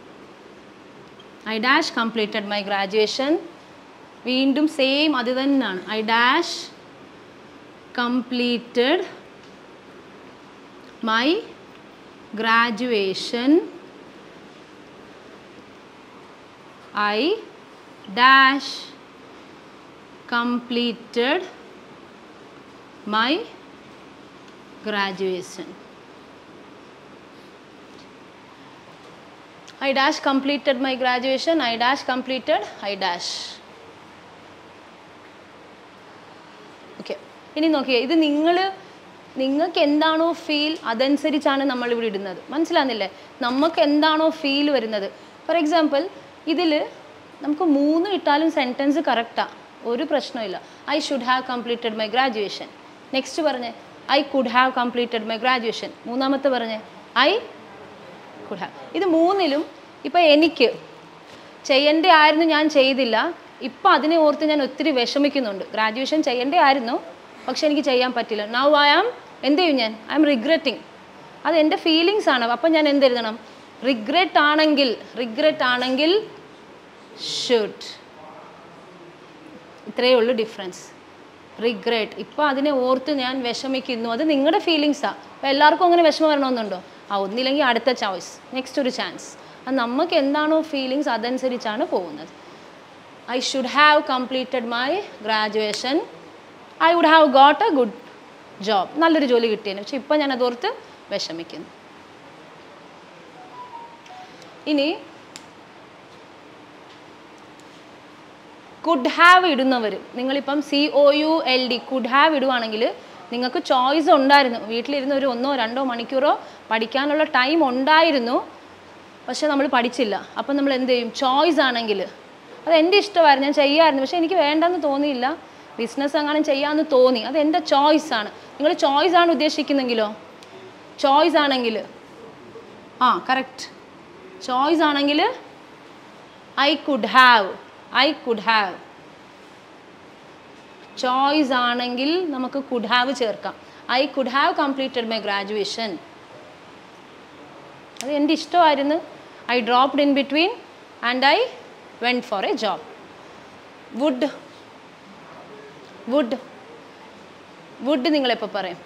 I dash completed my graduation വീണ്ടും സെയിം അത് തന്നെയാണ് I dash completed my graduation I dash completed my graduation I dash completed my graduation. I dash completed. I dash. Okay ഇനി നോക്കിയേ ഇത് നിങ്ങൾ നിങ്ങൾക്ക് എന്താണോ ഫീൽ അതനുസരിച്ചാണ് നമ്മൾ ഇവിടെ ഇടുന്നത് മനസ്സിലാകുന്നില്ലേ നമുക്ക് എന്താണോ ഫീൽ വരുന്നത് ഫോർ എക്സാമ്പിൾ ഇതിൽ നമുക്ക് മൂന്ന് ഇട്ടാലും സെൻറ്റൻസ് കറക്റ്റാണ് ഒരു പ്രശ്നമില്ല I should have completed my graduation next പറഞ്ഞേ I could have completed my graduation മൂന്നാമത്തെ പറഞ്ഞേ ഐ കുഡ് ഹാവ് ഇത് മൂന്നിലും ഇപ്പം എനിക്ക് ചെയ്യേണ്ട ആയിരുന്നു ഞാൻ ചെയ്തില്ല ഇപ്പം അതിനെ ഓർത്ത് ഞാൻ ഒത്തിരി വിഷമിക്കുന്നുണ്ട് ഗ്രാജുവേഷൻ ചെയ്യേണ്ടേ ആയിരുന്നു പക്ഷെ എനിക്ക് ചെയ്യാൻ പറ്റില്ല നൗ ഐ ആം എന്ത് ചെയ്യും ഞാൻ ഐ എം റിഗ്രറ്റിങ് അത് എൻ്റെ ഫീലിങ്സ് ആണ് അപ്പം ഞാൻ എന്ത് എഴുതണം റിഗ്രറ്റ് ആണെങ്കിൽ റിഗ്രറ്റ് ആണെങ്കിൽ ഷുഡ് ഇത്രയേ ഉള്ളൂ ഡിഫറൻസ് റിഗ്രറ്റ് ഇപ്പോൾ അതിനെ ഓർത്ത് ഞാൻ വിഷമിക്കുന്നു അത് നിങ്ങളുടെ ഫീലിങ്സാണ് അപ്പോൾ എല്ലാവർക്കും അങ്ങനെ വിഷമം വരണമെന്നുണ്ടോ ആ ഒന്നില്ലെങ്കിൽ അടുത്ത ചോയ്സ് നെക്സ്റ്റ് ഒരു ചാൻസ് അത് നമുക്ക് എന്താണോ ഫീലിങ്സ് അതനുസരിച്ചാണ് പോകുന്നത് I should have completed my graduation I would have got a good job നല്ലൊരു ജോലി കിട്ടിയേനെ പക്ഷെ ഇപ്പം ഞാൻ അതോർത്ത് വിഷമിക്കുന്നു ഇനി കുഡ് ഹാവ് ഇടുന്നവർ നിങ്ങളിപ്പം C O U L D could have ഇടുവാണെങ്കിൽ നിങ്ങൾക്ക് ചോയ്സ് ഉണ്ടായിരുന്നു വീട്ടിലിരുന്ന് ഒരു ഒന്നോ രണ്ടോ മണിക്കൂറോ പഠിക്കാനുള്ള ടൈം ഉണ്ടായിരുന്നു പക്ഷെ നമ്മൾ പഠിച്ചില്ല അപ്പം നമ്മൾ എന്ത് ചെയ്യും ചോയ്സ് ആണെങ്കിൽ അത് എൻ്റെ ഇഷ്ടമായിരുന്നു ഞാൻ ചെയ്യാമായിരുന്നു പക്ഷെ എനിക്ക് വേണ്ടെന്ന് തോന്നിയില്ല ബിസിനസ് അങ്ങനെ ചെയ്യാമെന്ന് തോന്നി അത് എൻ്റെ ചോയ്സ് ആണ് നിങ്ങൾ ചോയ്സ് ആണ് ഉദ്ദേശിക്കുന്നെങ്കിലോ ചോയ്സ് ആണെങ്കിൽ ആ കറക്റ്റ് ചോയ്സ് ആണെങ്കിൽ I could have I could have choice ആണെങ്കിൽ നമുക്ക് കുഡ് ഹാവ് ചേർക്കാം I could have completed my graduation അത് എൻ്റെ ഇഷ്ടമായിരുന്നു I dropped in between and I went for a job would would would നിങ്ങളെപ്പോൾ പറയും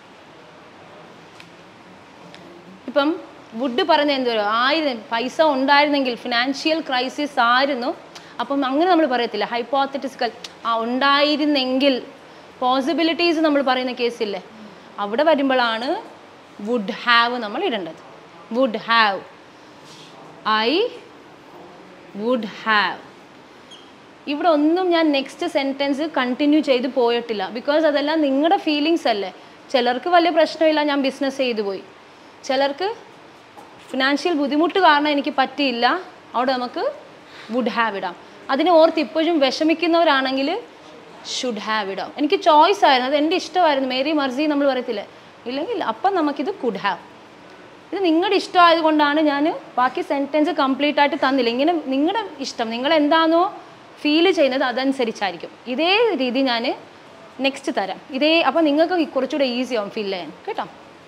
ഇപ്പം വുഡ് പറഞ്ഞ എന്തോ ആയിരം പൈസ ഉണ്ടായിരുന്നെങ്കിൽ ഫിനാൻഷ്യൽ ക്രൈസിസ് ആയിരുന്നു അപ്പം അങ്ങനെ നമ്മൾ പറയത്തില്ല ഹൈപ്പോത്തറ്റിക്കൽ ആ ഉണ്ടായിരുന്നെങ്കിൽ പോസിബിലിറ്റീസ് നമ്മൾ പറയുന്ന കേസില്ലേ അവിടെ വരുമ്പോഴാണ് വുഡ് ഹാവ് നമ്മൾ ഇടേണ്ടത് would have I would have ഇവിടെ ഒന്നും ഞാൻ നെക്സ്റ്റ് സെൻറ്റൻസ് കണ്ടിന്യൂ ചെയ്ത് പോയിട്ടില്ല ബിക്കോസ് അതെല്ലാം നിങ്ങളുടെ ഫീലിങ്സ് അല്ലേ ചിലർക്ക് വലിയ പ്രശ്നമില്ല ഞാൻ ബിസിനസ് ചെയ്തു പോയി ചിലർക്ക് ഫിനാൻഷ്യൽ ബുദ്ധിമുട്ട് കാരണം എനിക്ക് പറ്റിയില്ല അവിടെ നമുക്ക് വുഡ് ഹാവ് ഇടാം അതിനെ ഓർത്ത് ഇപ്പോഴും വിഷമിക്കുന്നവരാണെങ്കിൽ ഷുഡ് ഹാവ് ഇടാം എനിക്ക് ചോയ്സ് ആയിരുന്നു അത് എൻ്റെ ഇഷ്ടമായിരുന്നു മേരി മർസി നമ്മൾ പറയത്തില്ലേ ഇല്ലെങ്കിൽ അപ്പം നമുക്കിത് കുഡ് ഹാവ് ഇത് നിങ്ങളുടെ ഇഷ്ടമായത് കൊണ്ടാണ് ഞാൻ ബാക്കി സെൻറ്റൻസ് കംപ്ലീറ്റ് ആയിട്ട് തന്നില്ല ഇങ്ങനെ നിങ്ങളുടെ ഇഷ്ടം നിങ്ങൾ എന്താണോ ഫീൽ ചെയ്യുന്നത് അതനുസരിച്ചായിരിക്കും ഇതേ രീതി ഞാൻ നെക്സ്റ്റ് തരാം ഇതേ അപ്പോൾ നിങ്ങൾക്ക് കുറച്ചുകൂടെ ഈസി ആവും ഫിൽ ചെയ്യാൻ കേട്ടോ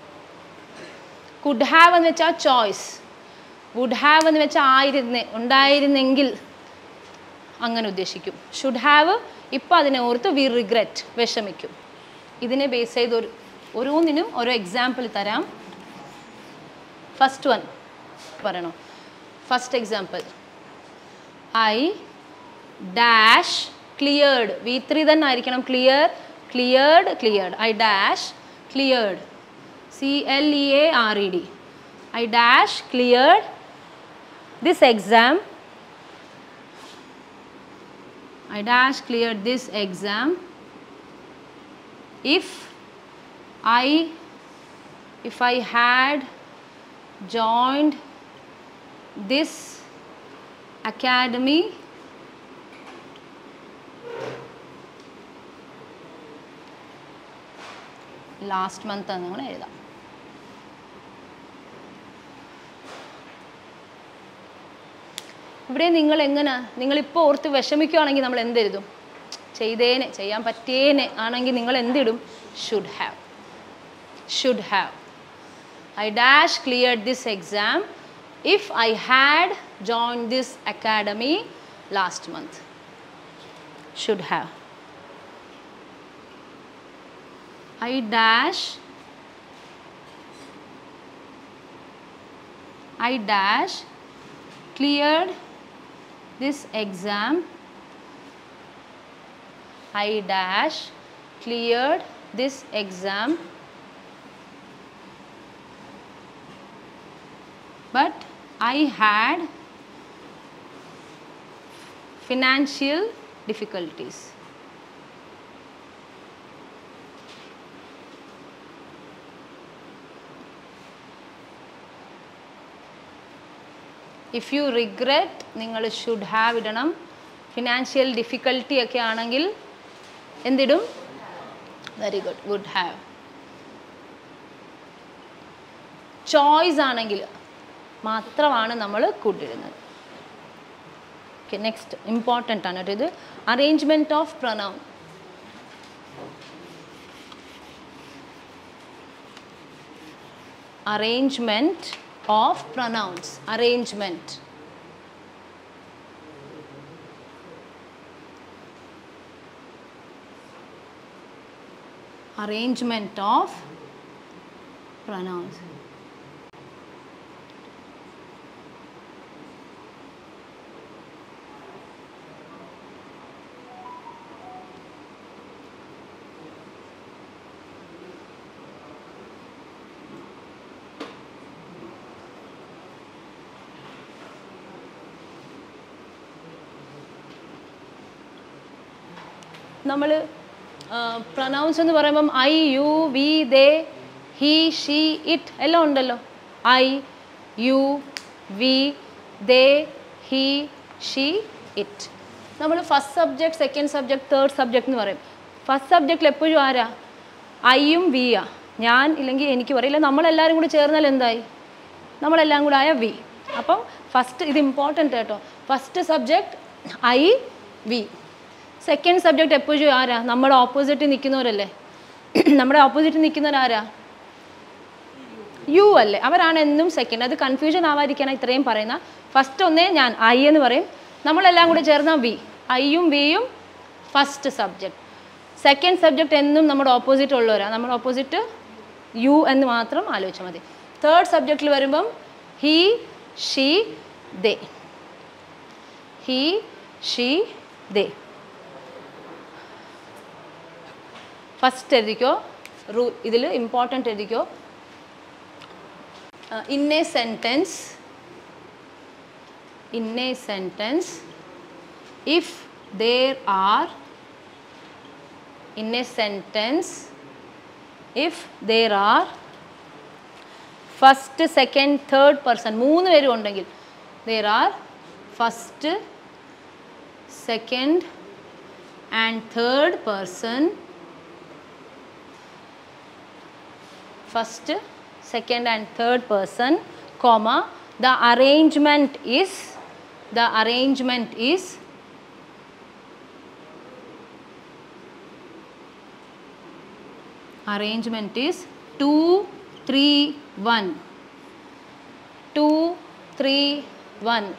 കുഡ് ഹാവ് എന്ന് വെച്ചാൽ ചോയ്സ് വുഡ് ഹാവ് എന്ന് വെച്ചാൽ ആയിരുന്നേ ഉണ്ടായിരുന്നെങ്കിൽ അങ്ങനെ ഉദ്ദേശിക്കും ഷുഡ് ഹാവ് ഇപ്പം അതിനെ ഓർത്ത് വി റിഗ്രറ്റ് വിഷമിക്കും ഇതിനെ ബേസ് ചെയ്ത് ഒരു ഓരോന്നിനും ഓരോ എക്സാമ്പിൾ തരാം ഫസ്റ്റ് വൺ പറയണോ first example I dash cleared V three തന്നെ ആയിരിക്കണം clear cleared cleared I dash cleared C L E A R E D I dash cleared this exam I dash cleared this exam if I if I had joined this academy last month അങ്ങനെ എഴുതാം ഇവിടെ നിങ്ങൾ എങ്ങനെ നിങ്ങളിപ്പോൾ ഓർത്ത് വിഷമിക്കുകയാണെങ്കിൽ നമ്മൾ എന്തെഴുതും ചെയ്തേനെ ചെയ്യാൻ പറ്റിയേനെ ആണെങ്കിൽ നിങ്ങൾ എന്തിടും should have should have I dash cleared this exam if I had join this academy last month should have I dash I dash cleared this exam I dash cleared this exam but I had financial difficulties if you regret നിങ്ങൾ ഷുഡ് ഹാവ് ഇടണം ഫിനാൻഷ്യൽ ഡിഫിക്കൽട്ടി ഒക്കെ ആണെങ്കിൽ എന്തിടും very good would have choice ആണെങ്കിൽ മാത്രമാണ് നമ്മൾ കൂട്ടിടുന്നത് ഓക്കെ നെക്സ്റ്റ് ഇമ്പോർട്ടൻ്റ് ആണ് കേട്ടോ ഇത് arrangement of pronoun arrangement of pronouns arrangement arrangement of pronouns നമ്മൾ പ്രൊനൗൺസ് എന്ന് പറയുമ്പം I you we they he she it എല്ലാം ഉണ്ടല്ലോ I you we they he she it നമ്മൾ first subject second subject third subject എന്ന് പറയും ഫസ്റ്റ് സബ്ജക്റ്റിൽ എപ്പോഴും ആരാ ഐയും വിയാ ഞാൻ ഇല്ലെങ്കിൽ എനിക്ക് പറയില്ല നമ്മളെല്ലാവരും കൂടി ചേർന്നാൽ എന്തായി നമ്മളെല്ലാം കൂടെ ആയ വി അപ്പം ഫസ്റ്റ് ഇത് ഇമ്പോർട്ടൻ്റ് കേട്ടോ first subject I we second subject എപ്പോഴും ആരാ നമ്മുടെ ഓപ്പോസിറ്റ് നിൽക്കുന്നവരല്ലേ നമ്മുടെ ഓപ്പോസിറ്റ് നിൽക്കുന്നവരാരാ യു അല്ലേ അവരാണ് എന്നും സെക്കൻഡ് അത് കൺഫ്യൂഷൻ ആവാതിരിക്കാനാണ് ഇത്രയും പറയുന്ന ഫസ്റ്റ് ഒന്നേ ഞാൻ ഐ എന്ന് പറയും നമ്മളെല്ലാം കൂടെ ചേർന്ന വി ഐയും വിയും ഫസ്റ്റ് സബ്ജക്റ്റ് സെക്കൻഡ് സബ്ജക്റ്റ് എന്നും നമ്മുടെ ഓപ്പോസിറ്റ് ഉള്ളവരാണ് നമ്മുടെ ഓപ്പോസിറ്റ് യു എന്ന് മാത്രം ആലോചിച്ചാൽ മതി തേർഡ് സബ്ജക്റ്റിൽ വരുമ്പം he she they he she they first എഴുതിക്കോ റൂ ഇതിൽ ഇമ്പോർട്ടൻ്റ് എഴുതിക്കോ in a sentence in a sentence if there are in a sentence if there are first second third person മൂന്ന് പേരും ഉണ്ടെങ്കിൽ there are first second and third person first second and third person comma the arrangement is the arrangement is arrangement is 2 3 1 2 3 1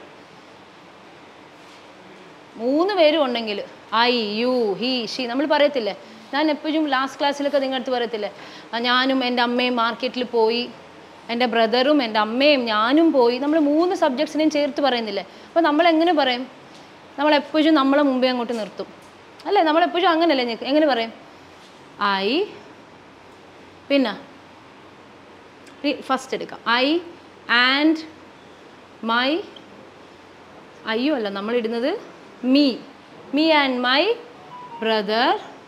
മൂന്ന് പേരും ഉണ്ടെങ്കിൽ ഐ യു ഹി ഷി നമ്മൾ പറയത്തില്ലേ ഞാൻ എപ്പോഴും ലാസ്റ്റ് ക്ലാസ്സിലൊക്കെ നിങ്ങളുടെ അടുത്ത് പറയത്തില്ലേ ആ, ഞാനും എൻ്റെ അമ്മയും മാർക്കറ്റിൽ പോയി എൻ്റെ ബ്രദറും എൻ്റെ അമ്മയും ഞാനും പോയി നമ്മൾ മൂന്ന് സബ്ജക്ട്സിനെയും ചേർത്ത് പറയുന്നില്ലേ അപ്പോൾ നമ്മൾ എങ്ങനെ പറയും നമ്മൾ എപ്പോഴും നമ്മളെ മുമ്പേ അങ്ങോട്ട് നിർത്തും അല്ലേ നമ്മളെപ്പോഴും അങ്ങനെയല്ലേ നിക്ക്- എങ്ങനെ പറയും ഐ പിന്നെ ഫസ്റ്റ് എടുക്കാം ഐ ആൻഡ് മൈ അയ്യോ അല്ല നമ്മൾ ഇടുന്നത് me me and my brother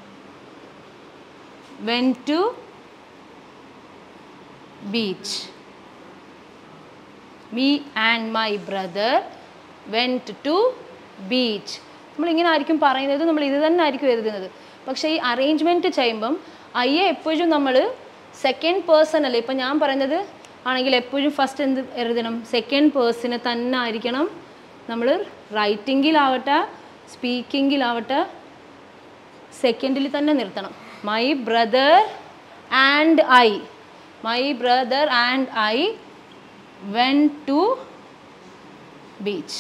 went to beach me and my brother went to beach നമ്മളിങ്ങനെ ആയിരിക്കും പറയുന്നത് നമ്മൾ ഇത് തന്നെ ആയിരിക്കും എഴുതുന്നത് പക്ഷേ ഈ അറേഞ്ച്മെൻറ്റ് ചെയ്യുമ്പം അയ്യെ എപ്പോഴും നമ്മൾ സെക്കൻഡ് പേഴ്സൺ അല്ലേ ഇപ്പം ഞാൻ പറയുന്നത് ആണെങ്കിൽ എപ്പോഴും ഫസ്റ്റ് എന്ത് എഴുതണം സെക്കൻഡ് പേഴ്സണ് തന്നെ ആയിരിക്കണം നമ്മൾ റൈറ്റിങ്ങിലാവട്ടെ സ്പീക്കിങ്ങിലാവട്ടെ സെക്കൻഡിൽ തന്നെ നിർത്തണം my brother and I my brother and I went to beach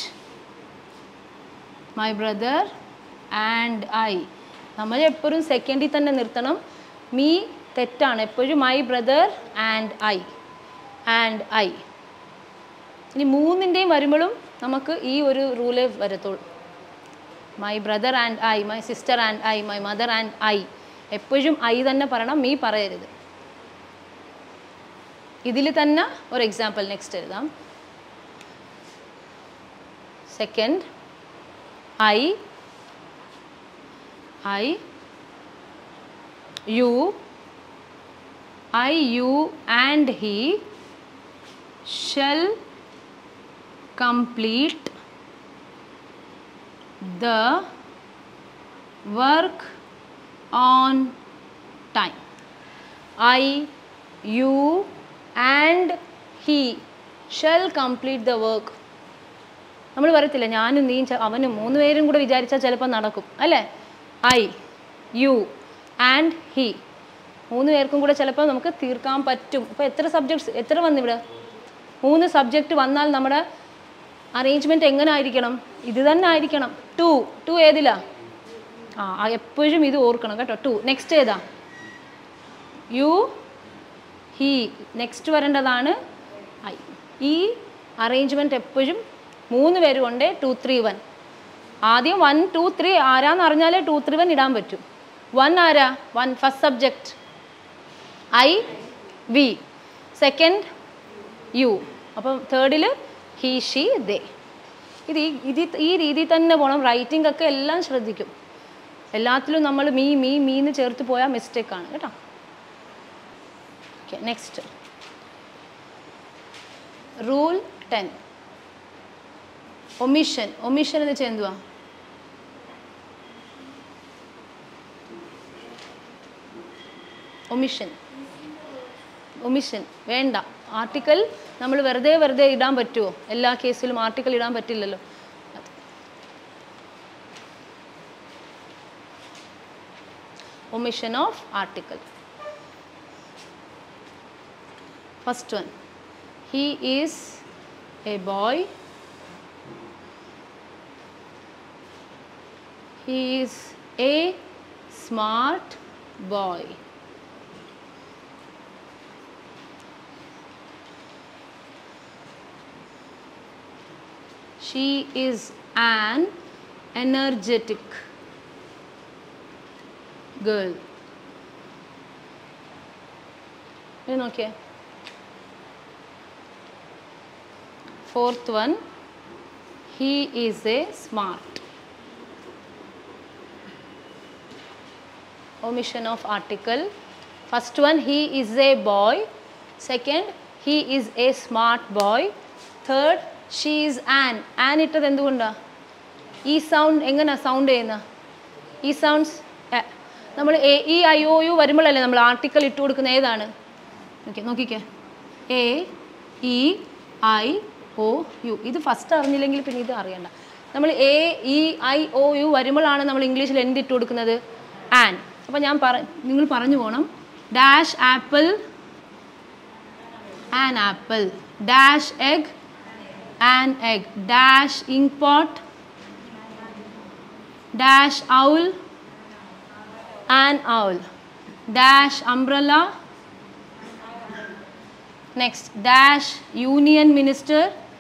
my brother and I നമ്മൾ എപ്പോഴും സെക്കൻഡിൽ തന്നെ നിർത്തണം മീ തെറ്റാണ് എപ്പോഴും my brother and I and I ഇനി മൂന്നിൻ്റെയും വരുമ്പോഴും നമുക്ക് ഈ ഒരു റൂലേ വരത്തുള്ളൂ my brother and I my sister and I my mother and I എപ്പോഴും ഐ തന്നെ പറയണം മീ പറയരുത് ഇതിൽ തന്നെ ഒരു എക്സാമ്പിൾ നെക്സ്റ്റ് എഴുതാം second I I you I U and he shall complete the work on time. I, you, and he shall complete the work. നമ്മൾ പറയത്തില്ല ഞാനും നീയും ചെ- അവനും മൂന്ന് പേരും കൂടെ വിചാരിച്ചാൽ ചിലപ്പോൾ നടക്കും അല്ലേ ഐ യു ആൻഡ് ഹി മൂന്ന് പേർക്കും കൂടെ ചിലപ്പോൾ നമുക്ക് തീർക്കാൻ പറ്റും അപ്പോൾ എത്ര സബ്ജക്ട്സ് എത്ര വന്നിവിടെ മൂന്ന് സബ്ജക്റ്റ് വന്നാൽ നമ്മുടെ അറേഞ്ച്മെൻറ്റ് എങ്ങനെ ആയിരിക്കണം ഇത് തന്നെ ആയിരിക്കണം ടു ടു ഏതിലാ ആ ആ, എപ്പോഴും ഇത് ഓർക്കണം കേട്ടോ ടു നെക്സ്റ്റ് ഏതാ യു ഹി നെക്സ്റ്റ് വരേണ്ടതാണ് ഐ ഈ അറേഞ്ച്മെൻറ്റ് എപ്പോഴും മൂന്ന് പേരും ഉണ്ട് ടു ത്രീ വൺ ആദ്യം വൺ ടു ത്രീ ആരാന്ന് അറിഞ്ഞാലേ ടു ത്രീ വൺ ഇടാൻ പറ്റും വൺ ആരാ one first subject I we second you അപ്പം തേർഡിൽ ഹീ ഷീ ദേ ഇത് ഈ ഇത് ഈ രീതിയിൽ തന്നെ പോകണം റൈറ്റിംഗ് ഒക്കെ എല്ലാം ശ്രദ്ധിക്കും എല്ലാത്തിലും നമ്മൾ മീ മീ മീന്ന് ചേർത്ത് പോയാൽ മിസ്റ്റേക്കാണ് കേട്ടോ okay next rule ten omission omission എന്ന് വെച്ചാൽ എന്തുവാ ഒമിഷൻ ഒമിഷൻ വേണ്ട ആർട്ടിക്കൽ നമ്മൾ വെറുതെ വെറുതെ ഇടാൻ പറ്റുമോ എല്ലാ കേസിലും ആർട്ടിക്കൽ ഇടാൻ പറ്റില്ലല്ലോ omission of article first one he is a boy he is a smart boy She is an energetic girl. ഇത് നോക്കിയേ fourth one he is a smart omission of article first one he is a boy second he is a smart boy third she is an an ഇട്ടത് എന്തുകൊണ്ടാണ് ഈ സൗണ്ട് എങ്ങനെയാണ് സൗണ്ട് ചെയ്യുന്നത് ഈ സൗണ്ട്സ് നമ്മൾ A E I O U വരുമ്പോഴല്ലേ നമ്മൾ ആർട്ടിക്കൽ ഇട്ട് കൊടുക്കുന്ന ഏതാണ് ഓക്കെ നോക്കിക്കേ A E I O U ഇത് ഫസ്റ്റ് അറിഞ്ഞില്ലെങ്കിൽ പിന്നെ ഇത് അറിയണ്ട നമ്മൾ A E I O U വരുമ്പോഴാണ് നമ്മൾ ഇംഗ്ലീഷിൽ എന്തിട്ട് കൊടുക്കുന്നത് ആൻ അപ്പോൾ ഞാൻ പറ നിങ്ങൾ പറഞ്ഞു പോകണം dash apple an apple dash egg an egg dash ink pot dash owl an owl dash umbrella next dash union minister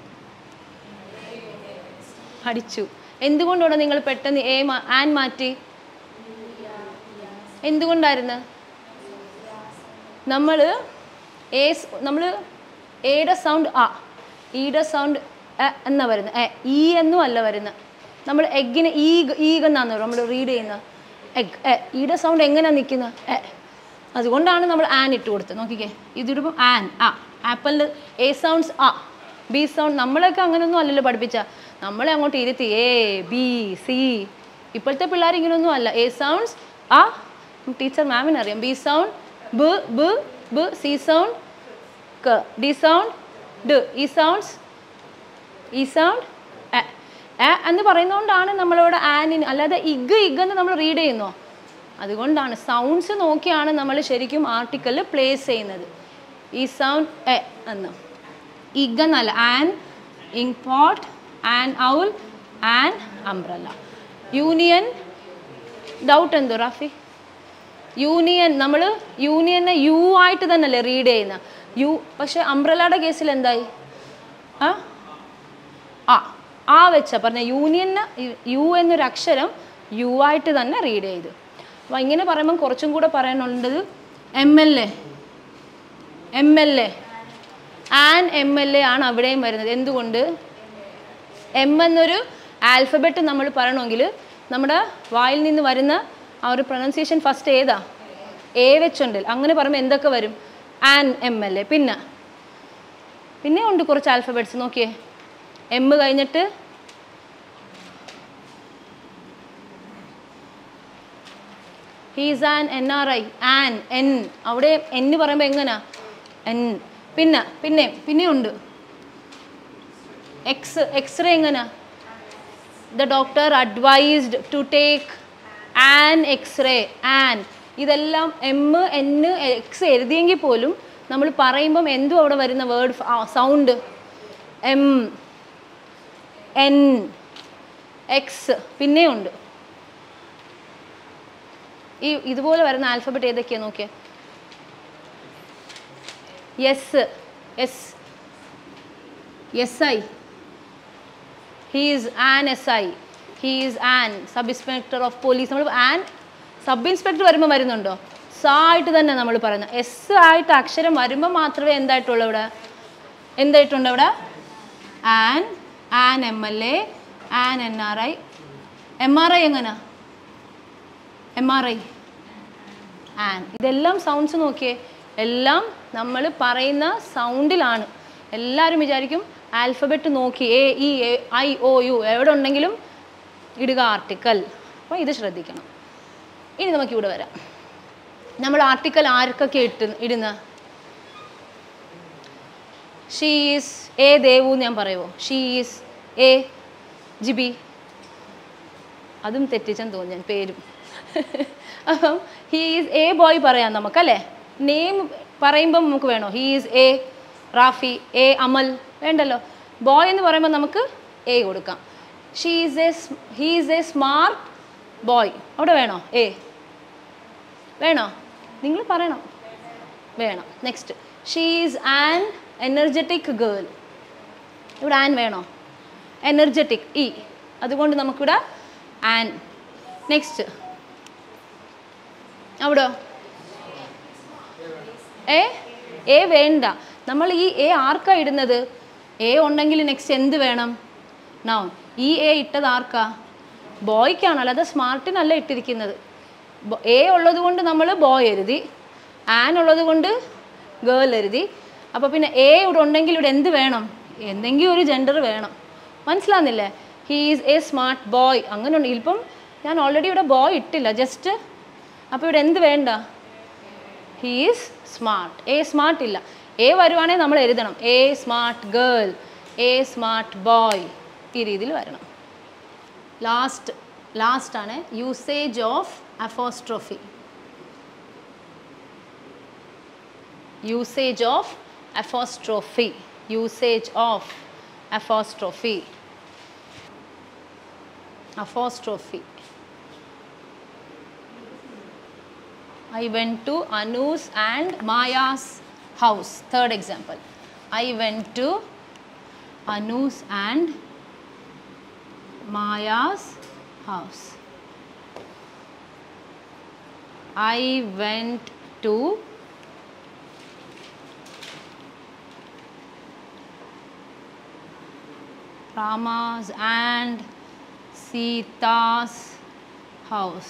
പഠിച്ചു എന്തുകൊണ്ടാണ് നിങ്ങൾ പെട്ടെന്ന് എ ആൻ മാറ്റി എന്തുകൊണ്ടായിരുന്നു നമ്മൾ എ നമ്മൾ എയുടെ സൗണ്ട് ആ ഈയുടെ സൗണ്ട് എ എന്നാ വരുന്നത് എ ഈ എന്നും അല്ല വരുന്നത് നമ്മൾ എഗ്ഗിന് ഈ ഈഗെന്നാണ് നമ്മൾ റീഡ് ചെയ്യുന്നത് എഗ് എ ഈയുടെ സൗണ്ട് എങ്ങനെയാണ് നിൽക്കുന്നത് എ അതുകൊണ്ടാണ് നമ്മൾ ആൻ ഇട്ട് കൊടുത്തത് നോക്കിക്കേ ഇതിടുമ്പോൾ ആൻ ആ ആപ്പിളിൻ്റെ എ സൗണ്ട്സ് ആ ബി സൗണ്ട് നമ്മളൊക്കെ അങ്ങനെയൊന്നും അല്ലല്ലോ പഠിപ്പിച്ച നമ്മളെ അങ്ങോട്ട് ഇരുത്തി എ ബി സി ഇപ്പോഴത്തെ പിള്ളേർ ഇങ്ങനെയൊന്നും അല്ല എ സൗണ്ട്സ് ആ ടീച്ചർ മാമിന് അറിയാം ബി സൗണ്ട് ബ് ബ് ബ് സി സൗണ്ട് ക ഡി സൗണ്ട് ഡ് ഈ സൗണ്ട്സ് ഈ സൗണ്ട് എ എ എന്ന് പറയുന്നതുകൊണ്ടാണ് നമ്മളിവിടെ ആനിന് അല്ലാതെ ഇഗ് ഇഗ് എന്ന് നമ്മൾ റീഡ് ചെയ്യുന്നോ അതുകൊണ്ടാണ് സൗണ്ട്സ് നോക്കിയാണ് നമ്മൾ ശരിക്കും ആർട്ടിക്കൽ പ്ലേസ് ചെയ്യുന്നത് ഈ സൗണ്ട് എ എന്ന് ഇഗ് എന്നല്ല an ink pot an owl an umbrella union doubt എന്തോ റാഫി യൂണിയൻ നമ്മൾ യൂണിയനെ യു ആയിട്ട് തന്നെയല്ലേ റീഡ് ചെയ്യുന്ന യു പക്ഷേ അംബ്രലയുടെ കേസിൽ എന്തായി ആ ആ ആ വെച്ച പറഞ്ഞ യൂണിയന് യു എന്നൊരു അക്ഷരം യു ആയിട്ട് തന്നെ റീഡ് ചെയ്തു അപ്പോൾ ഇങ്ങനെ പറയുമ്പം കുറച്ചും കൂടെ പറയാനുള്ളത് M L A M L A an M L A ആണ് അവിടെയും വരുന്നത് എന്തുകൊണ്ട് എം എന്നൊരു ആൽഫബറ്റ് നമ്മൾ പറയണമെങ്കിൽ നമ്മുടെ വായിൽ നിന്ന് വരുന്ന ആ ഒരു പ്രൊനൗൺസിയേഷൻ ഫസ്റ്റ് ഏതാ എ വെച്ചുണ്ട് അങ്ങനെ പറയുമ്പോൾ എന്തൊക്കെ വരും ആൻ എം എൽ എ പിന്നെ പിന്നെ ഉണ്ട് കുറച്ച് ആൽഫബറ്റ്സ് നോക്കിയേ എം കഴിഞ്ഞിട്ട് he's an N R I an N അവിടെ എൻ പറയുമ്പോൾ എങ്ങനാ എൻ പിന്നെ പിന്നെ പിന്നെ ഉണ്ട് എക്സ് എക്സ്റേ എങ്ങനാ the doctor advised to take an x-ray an ഇതെല്ലാം എം എൻ എക്സ് എഴുതിയെങ്കിൽ പോലും നമ്മൾ പറയുമ്പം എന്തും അവിടെ വരുന്ന word sound M N X പിന്നെയുണ്ട് ഈ ഇതുപോലെ വരുന്ന ആൽഫബറ്റ് ഏതൊക്കെയാണ് നോക്കിയേ S S S I he's an S I he's an sub inspector of police നമ്മൾ ആൻ സബ് ഇൻസ്പെക്ടർ വരുമ്പോൾ വരുന്നുണ്ടോ സ ആയിട്ട് തന്നെ നമ്മൾ പറയുന്നത് എസ് ആയിട്ട് അക്ഷരം വരുമ്പോൾ മാത്രമേ എന്തായിട്ടുള്ളൂ ഇവിടെ എന്തായിട്ടുണ്ട് ഇവിടെ an an M L A an N R I M R I എങ്ങനാ എം ആർ ഐ ആൻ ഇതെല്ലാം സൗണ്ട്സ് നോക്കിയേ എല്ലാം നമ്മൾ പറയുന്ന സൗണ്ടിലാണ് എല്ലാവരും വിചാരിക്കും ആൽഫബറ്റ് നോക്കി A E I O U എവിടെ ഉണ്ടെങ്കിലും ഇടുക ആർട്ടിക്കൽ അപ്പോൾ ഇത് ശ്രദ്ധിക്കണം ഇനി നമുക്ക് ഇവിടെ വരാം നമ്മൾ ആർട്ടിക്കൽ ആർക്കൊക്കെ ഇട്ട് ഇടുന്ന ഷീസ് എ ദേവു എന്ന് ഞാൻ പറയുമോ ഷീസ് എ ജിബി അതും തെറ്റിച്ചെന്ന് തോന്നി ഞാൻ പേരും അപ്പം ഹീസ് എ ബോയ് പറയാം നമുക്കല്ലേ നെയിം പറയുമ്പം നമുക്ക് വേണോ he's a Rafi a Amal വേണ്ടല്ലോ ബോയ് എന്ന് പറയുമ്പോൾ നമുക്ക് എ കൊടുക്കാം she's a he's a smart boy അവിടെ വേണോ എ വേണോ നിങ്ങൾ പറയണം വേണം next she's an energetic girl ഇവിടെ ആൻ വേണോ എനർജറ്റിക് ഇ അതുകൊണ്ട് നമുക്കിവിടെ ആൻ നെക്സ്റ്റ് അവിടോ ഏ എ വേണ്ട നമ്മൾ ഈ എ ആർക്കാ ഇടുന്നത് എ ഉണ്ടെങ്കിൽ നെക്സ്റ്റ് എന്ത് വേണം നൗ ഈ എ ഇട്ടത് ആർക്കാ ബോയ്ക്കാണ് അല്ലാതെ സ്മാർട്ടിനല്ല ഇട്ടിരിക്കുന്നത് എ ഉള്ളത് കൊണ്ട് നമ്മൾ ബോയ് എഴുതി ആൻ ഉള്ളത് കൊണ്ട് ഗേൾ എഴുതി അപ്പോൾ പിന്നെ എ ഇവിടെ ഉണ്ടെങ്കിൽ ഇവിടെ എന്ത് വേണം എന്തെങ്കിലും ഒരു ജെൻഡർ വേണം മനസ്സിലാകുന്നില്ലേ he is a smart boy അങ്ങനെ ഉണ്ട് ഇപ്പം ഞാൻ ഓൾറെഡി ഇവിടെ ബോയ് ഇട്ടില്ല ജസ്റ്റ് അപ്പോൾ ഇവിടെ എന്ത് വേണ്ട he is smart a smart ഇല്ല എ വരുവാണെങ്കിൽ നമ്മൾ എഴുതണം a smart girl a smart boy ഈ രീതിയിൽ വരണം ലാസ്റ്റ് ലാസ്റ്റ് ആണ് usage of apostrophe usage of apostrophe usage of apostrophe apostrophe I went to Anu's and Maya's house third example I went to Anu's and Maya's house I went to Rama's and Sita's house.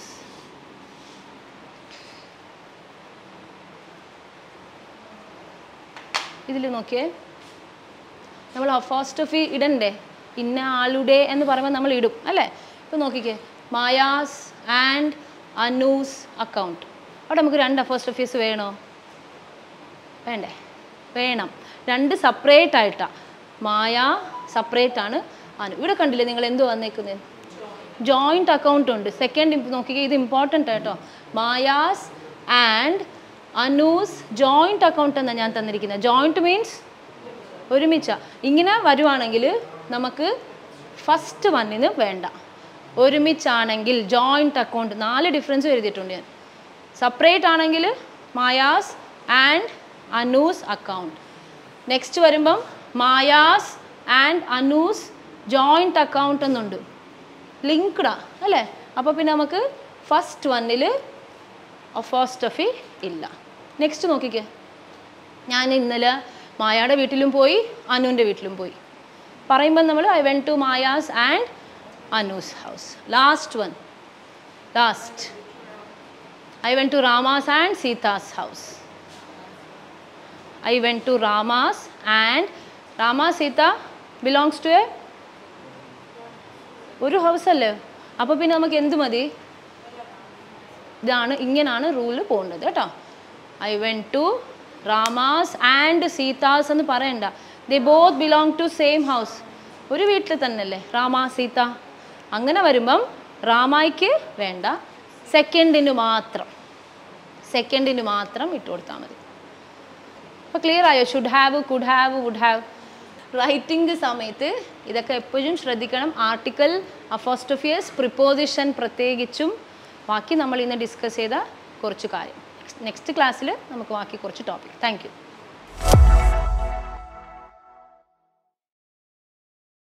ഇതിൽ നോക്കിയേ നമ്മൾ അഫോസ്റ്റഫി ഇടണ്ടേ ഇന്ന ആളുടെ എന്ന് പറയുമ്പോൾ നമ്മൾ ഇടും അല്ലേ ഇപ്പം നോക്കിക്കേ മായാസ് ആൻഡ് അനൂസ് അക്കൗണ്ട് അവിടെ നമുക്ക് രണ്ട് അഫോസ്റ്റഫീസ് വേണോ വേണ്ടേ വേണം രണ്ട് സെപ്പറേറ്റ് ആയിട്ടാണ് മായ സെപ്പറേറ്റ് ആണ് അനു ഇവിടെ കണ്ടില്ലേ നിങ്ങൾ എന്ത് വന്നേക്കുന്നത് ജോയിൻറ്റ് അക്കൗണ്ട് ഉണ്ട് സെക്കൻഡ് നോക്കിക്കേ ഇത് ഇമ്പോർട്ടൻ്റ് കേട്ടോ Maya's and Anu's joint account എന്നാണ് ഞാൻ തന്നിരിക്കുന്നത് ജോയിൻറ്റ് മീൻസ് ഒരുമിച്ച ഇങ്ങനെ വരുവാണെങ്കിൽ നമുക്ക് ഫസ്റ്റ് വണ്ണിന് വേണ്ട ഒരുമിച്ചാണെങ്കിൽ ജോയിൻറ്റ് അക്കൗണ്ട് നാല് ഡിഫറൻസ് എഴുതിയിട്ടുണ്ട് ഞാൻ സെപ്പറേറ്റ് ആണെങ്കിൽ Maya's and Anu's account next വരുമ്പം Maya's and Anu's joint account എന്നുണ്ട് ലിങ്ക്ഡാ അല്ലേ അപ്പോൾ പിന്നെ നമുക്ക് ഫസ്റ്റ് വണ്ണിൽ ഒഫോസ്റ്റഫി ഇല്ല നെക്സ്റ്റ് നോക്കിക്കേ ഞാൻ ഇന്നലെ മായയുടെ വീട്ടിലും പോയി അനുവിൻ്റെ വീട്ടിലും പോയി പറയുമ്പോൾ നമ്മൾ I went to Maya's and Anu's house last one last I went to Rama's and Sita's house I went to Rama's and Rama Sita belongs to a ഒരു ഹൗസ് അല്ലേ അപ്പോൾ പിന്നെ നമുക്ക് എന്ത് മതി ഇതാണ് ഇങ്ങനാണ് റൂള് പോകേണ്ടത് കേട്ടോ I went to Rama's and Sita's എന്ന് പറയണ്ട they both belong to same house ഒരു വീട്ടിൽ തന്നെയല്ലേ രാമ സീത അങ്ങനെ വരുമ്പം റാമായ്ക്ക് വേണ്ട സെക്കൻഡിന് മാത്രം സെക്കൻഡിന് മാത്രം ഇട്ട് കൊടുത്താൽ മതി അപ്പോൾ ക്ലിയർ ആയോ should have could have would have writing സമയത്ത് ഇതൊക്കെ എപ്പോഴും ശ്രദ്ധിക്കണം ആർട്ടിക്കൽ അഫോസ്റ്റോഫിയസ് പ്രിപ്പോസിഷൻ പ്രത്യേകിച്ചും ബാക്കി നമ്മൾ ഇന്ന് ഡിസ്കസ് ചെയ്ത കുറച്ച് കാര്യം നെക്സ്റ്റ് ക്ലാസ്സിൽ നമുക്ക് ബാക്കി കുറച്ച് ടോപ്പിക് താങ്ക് യു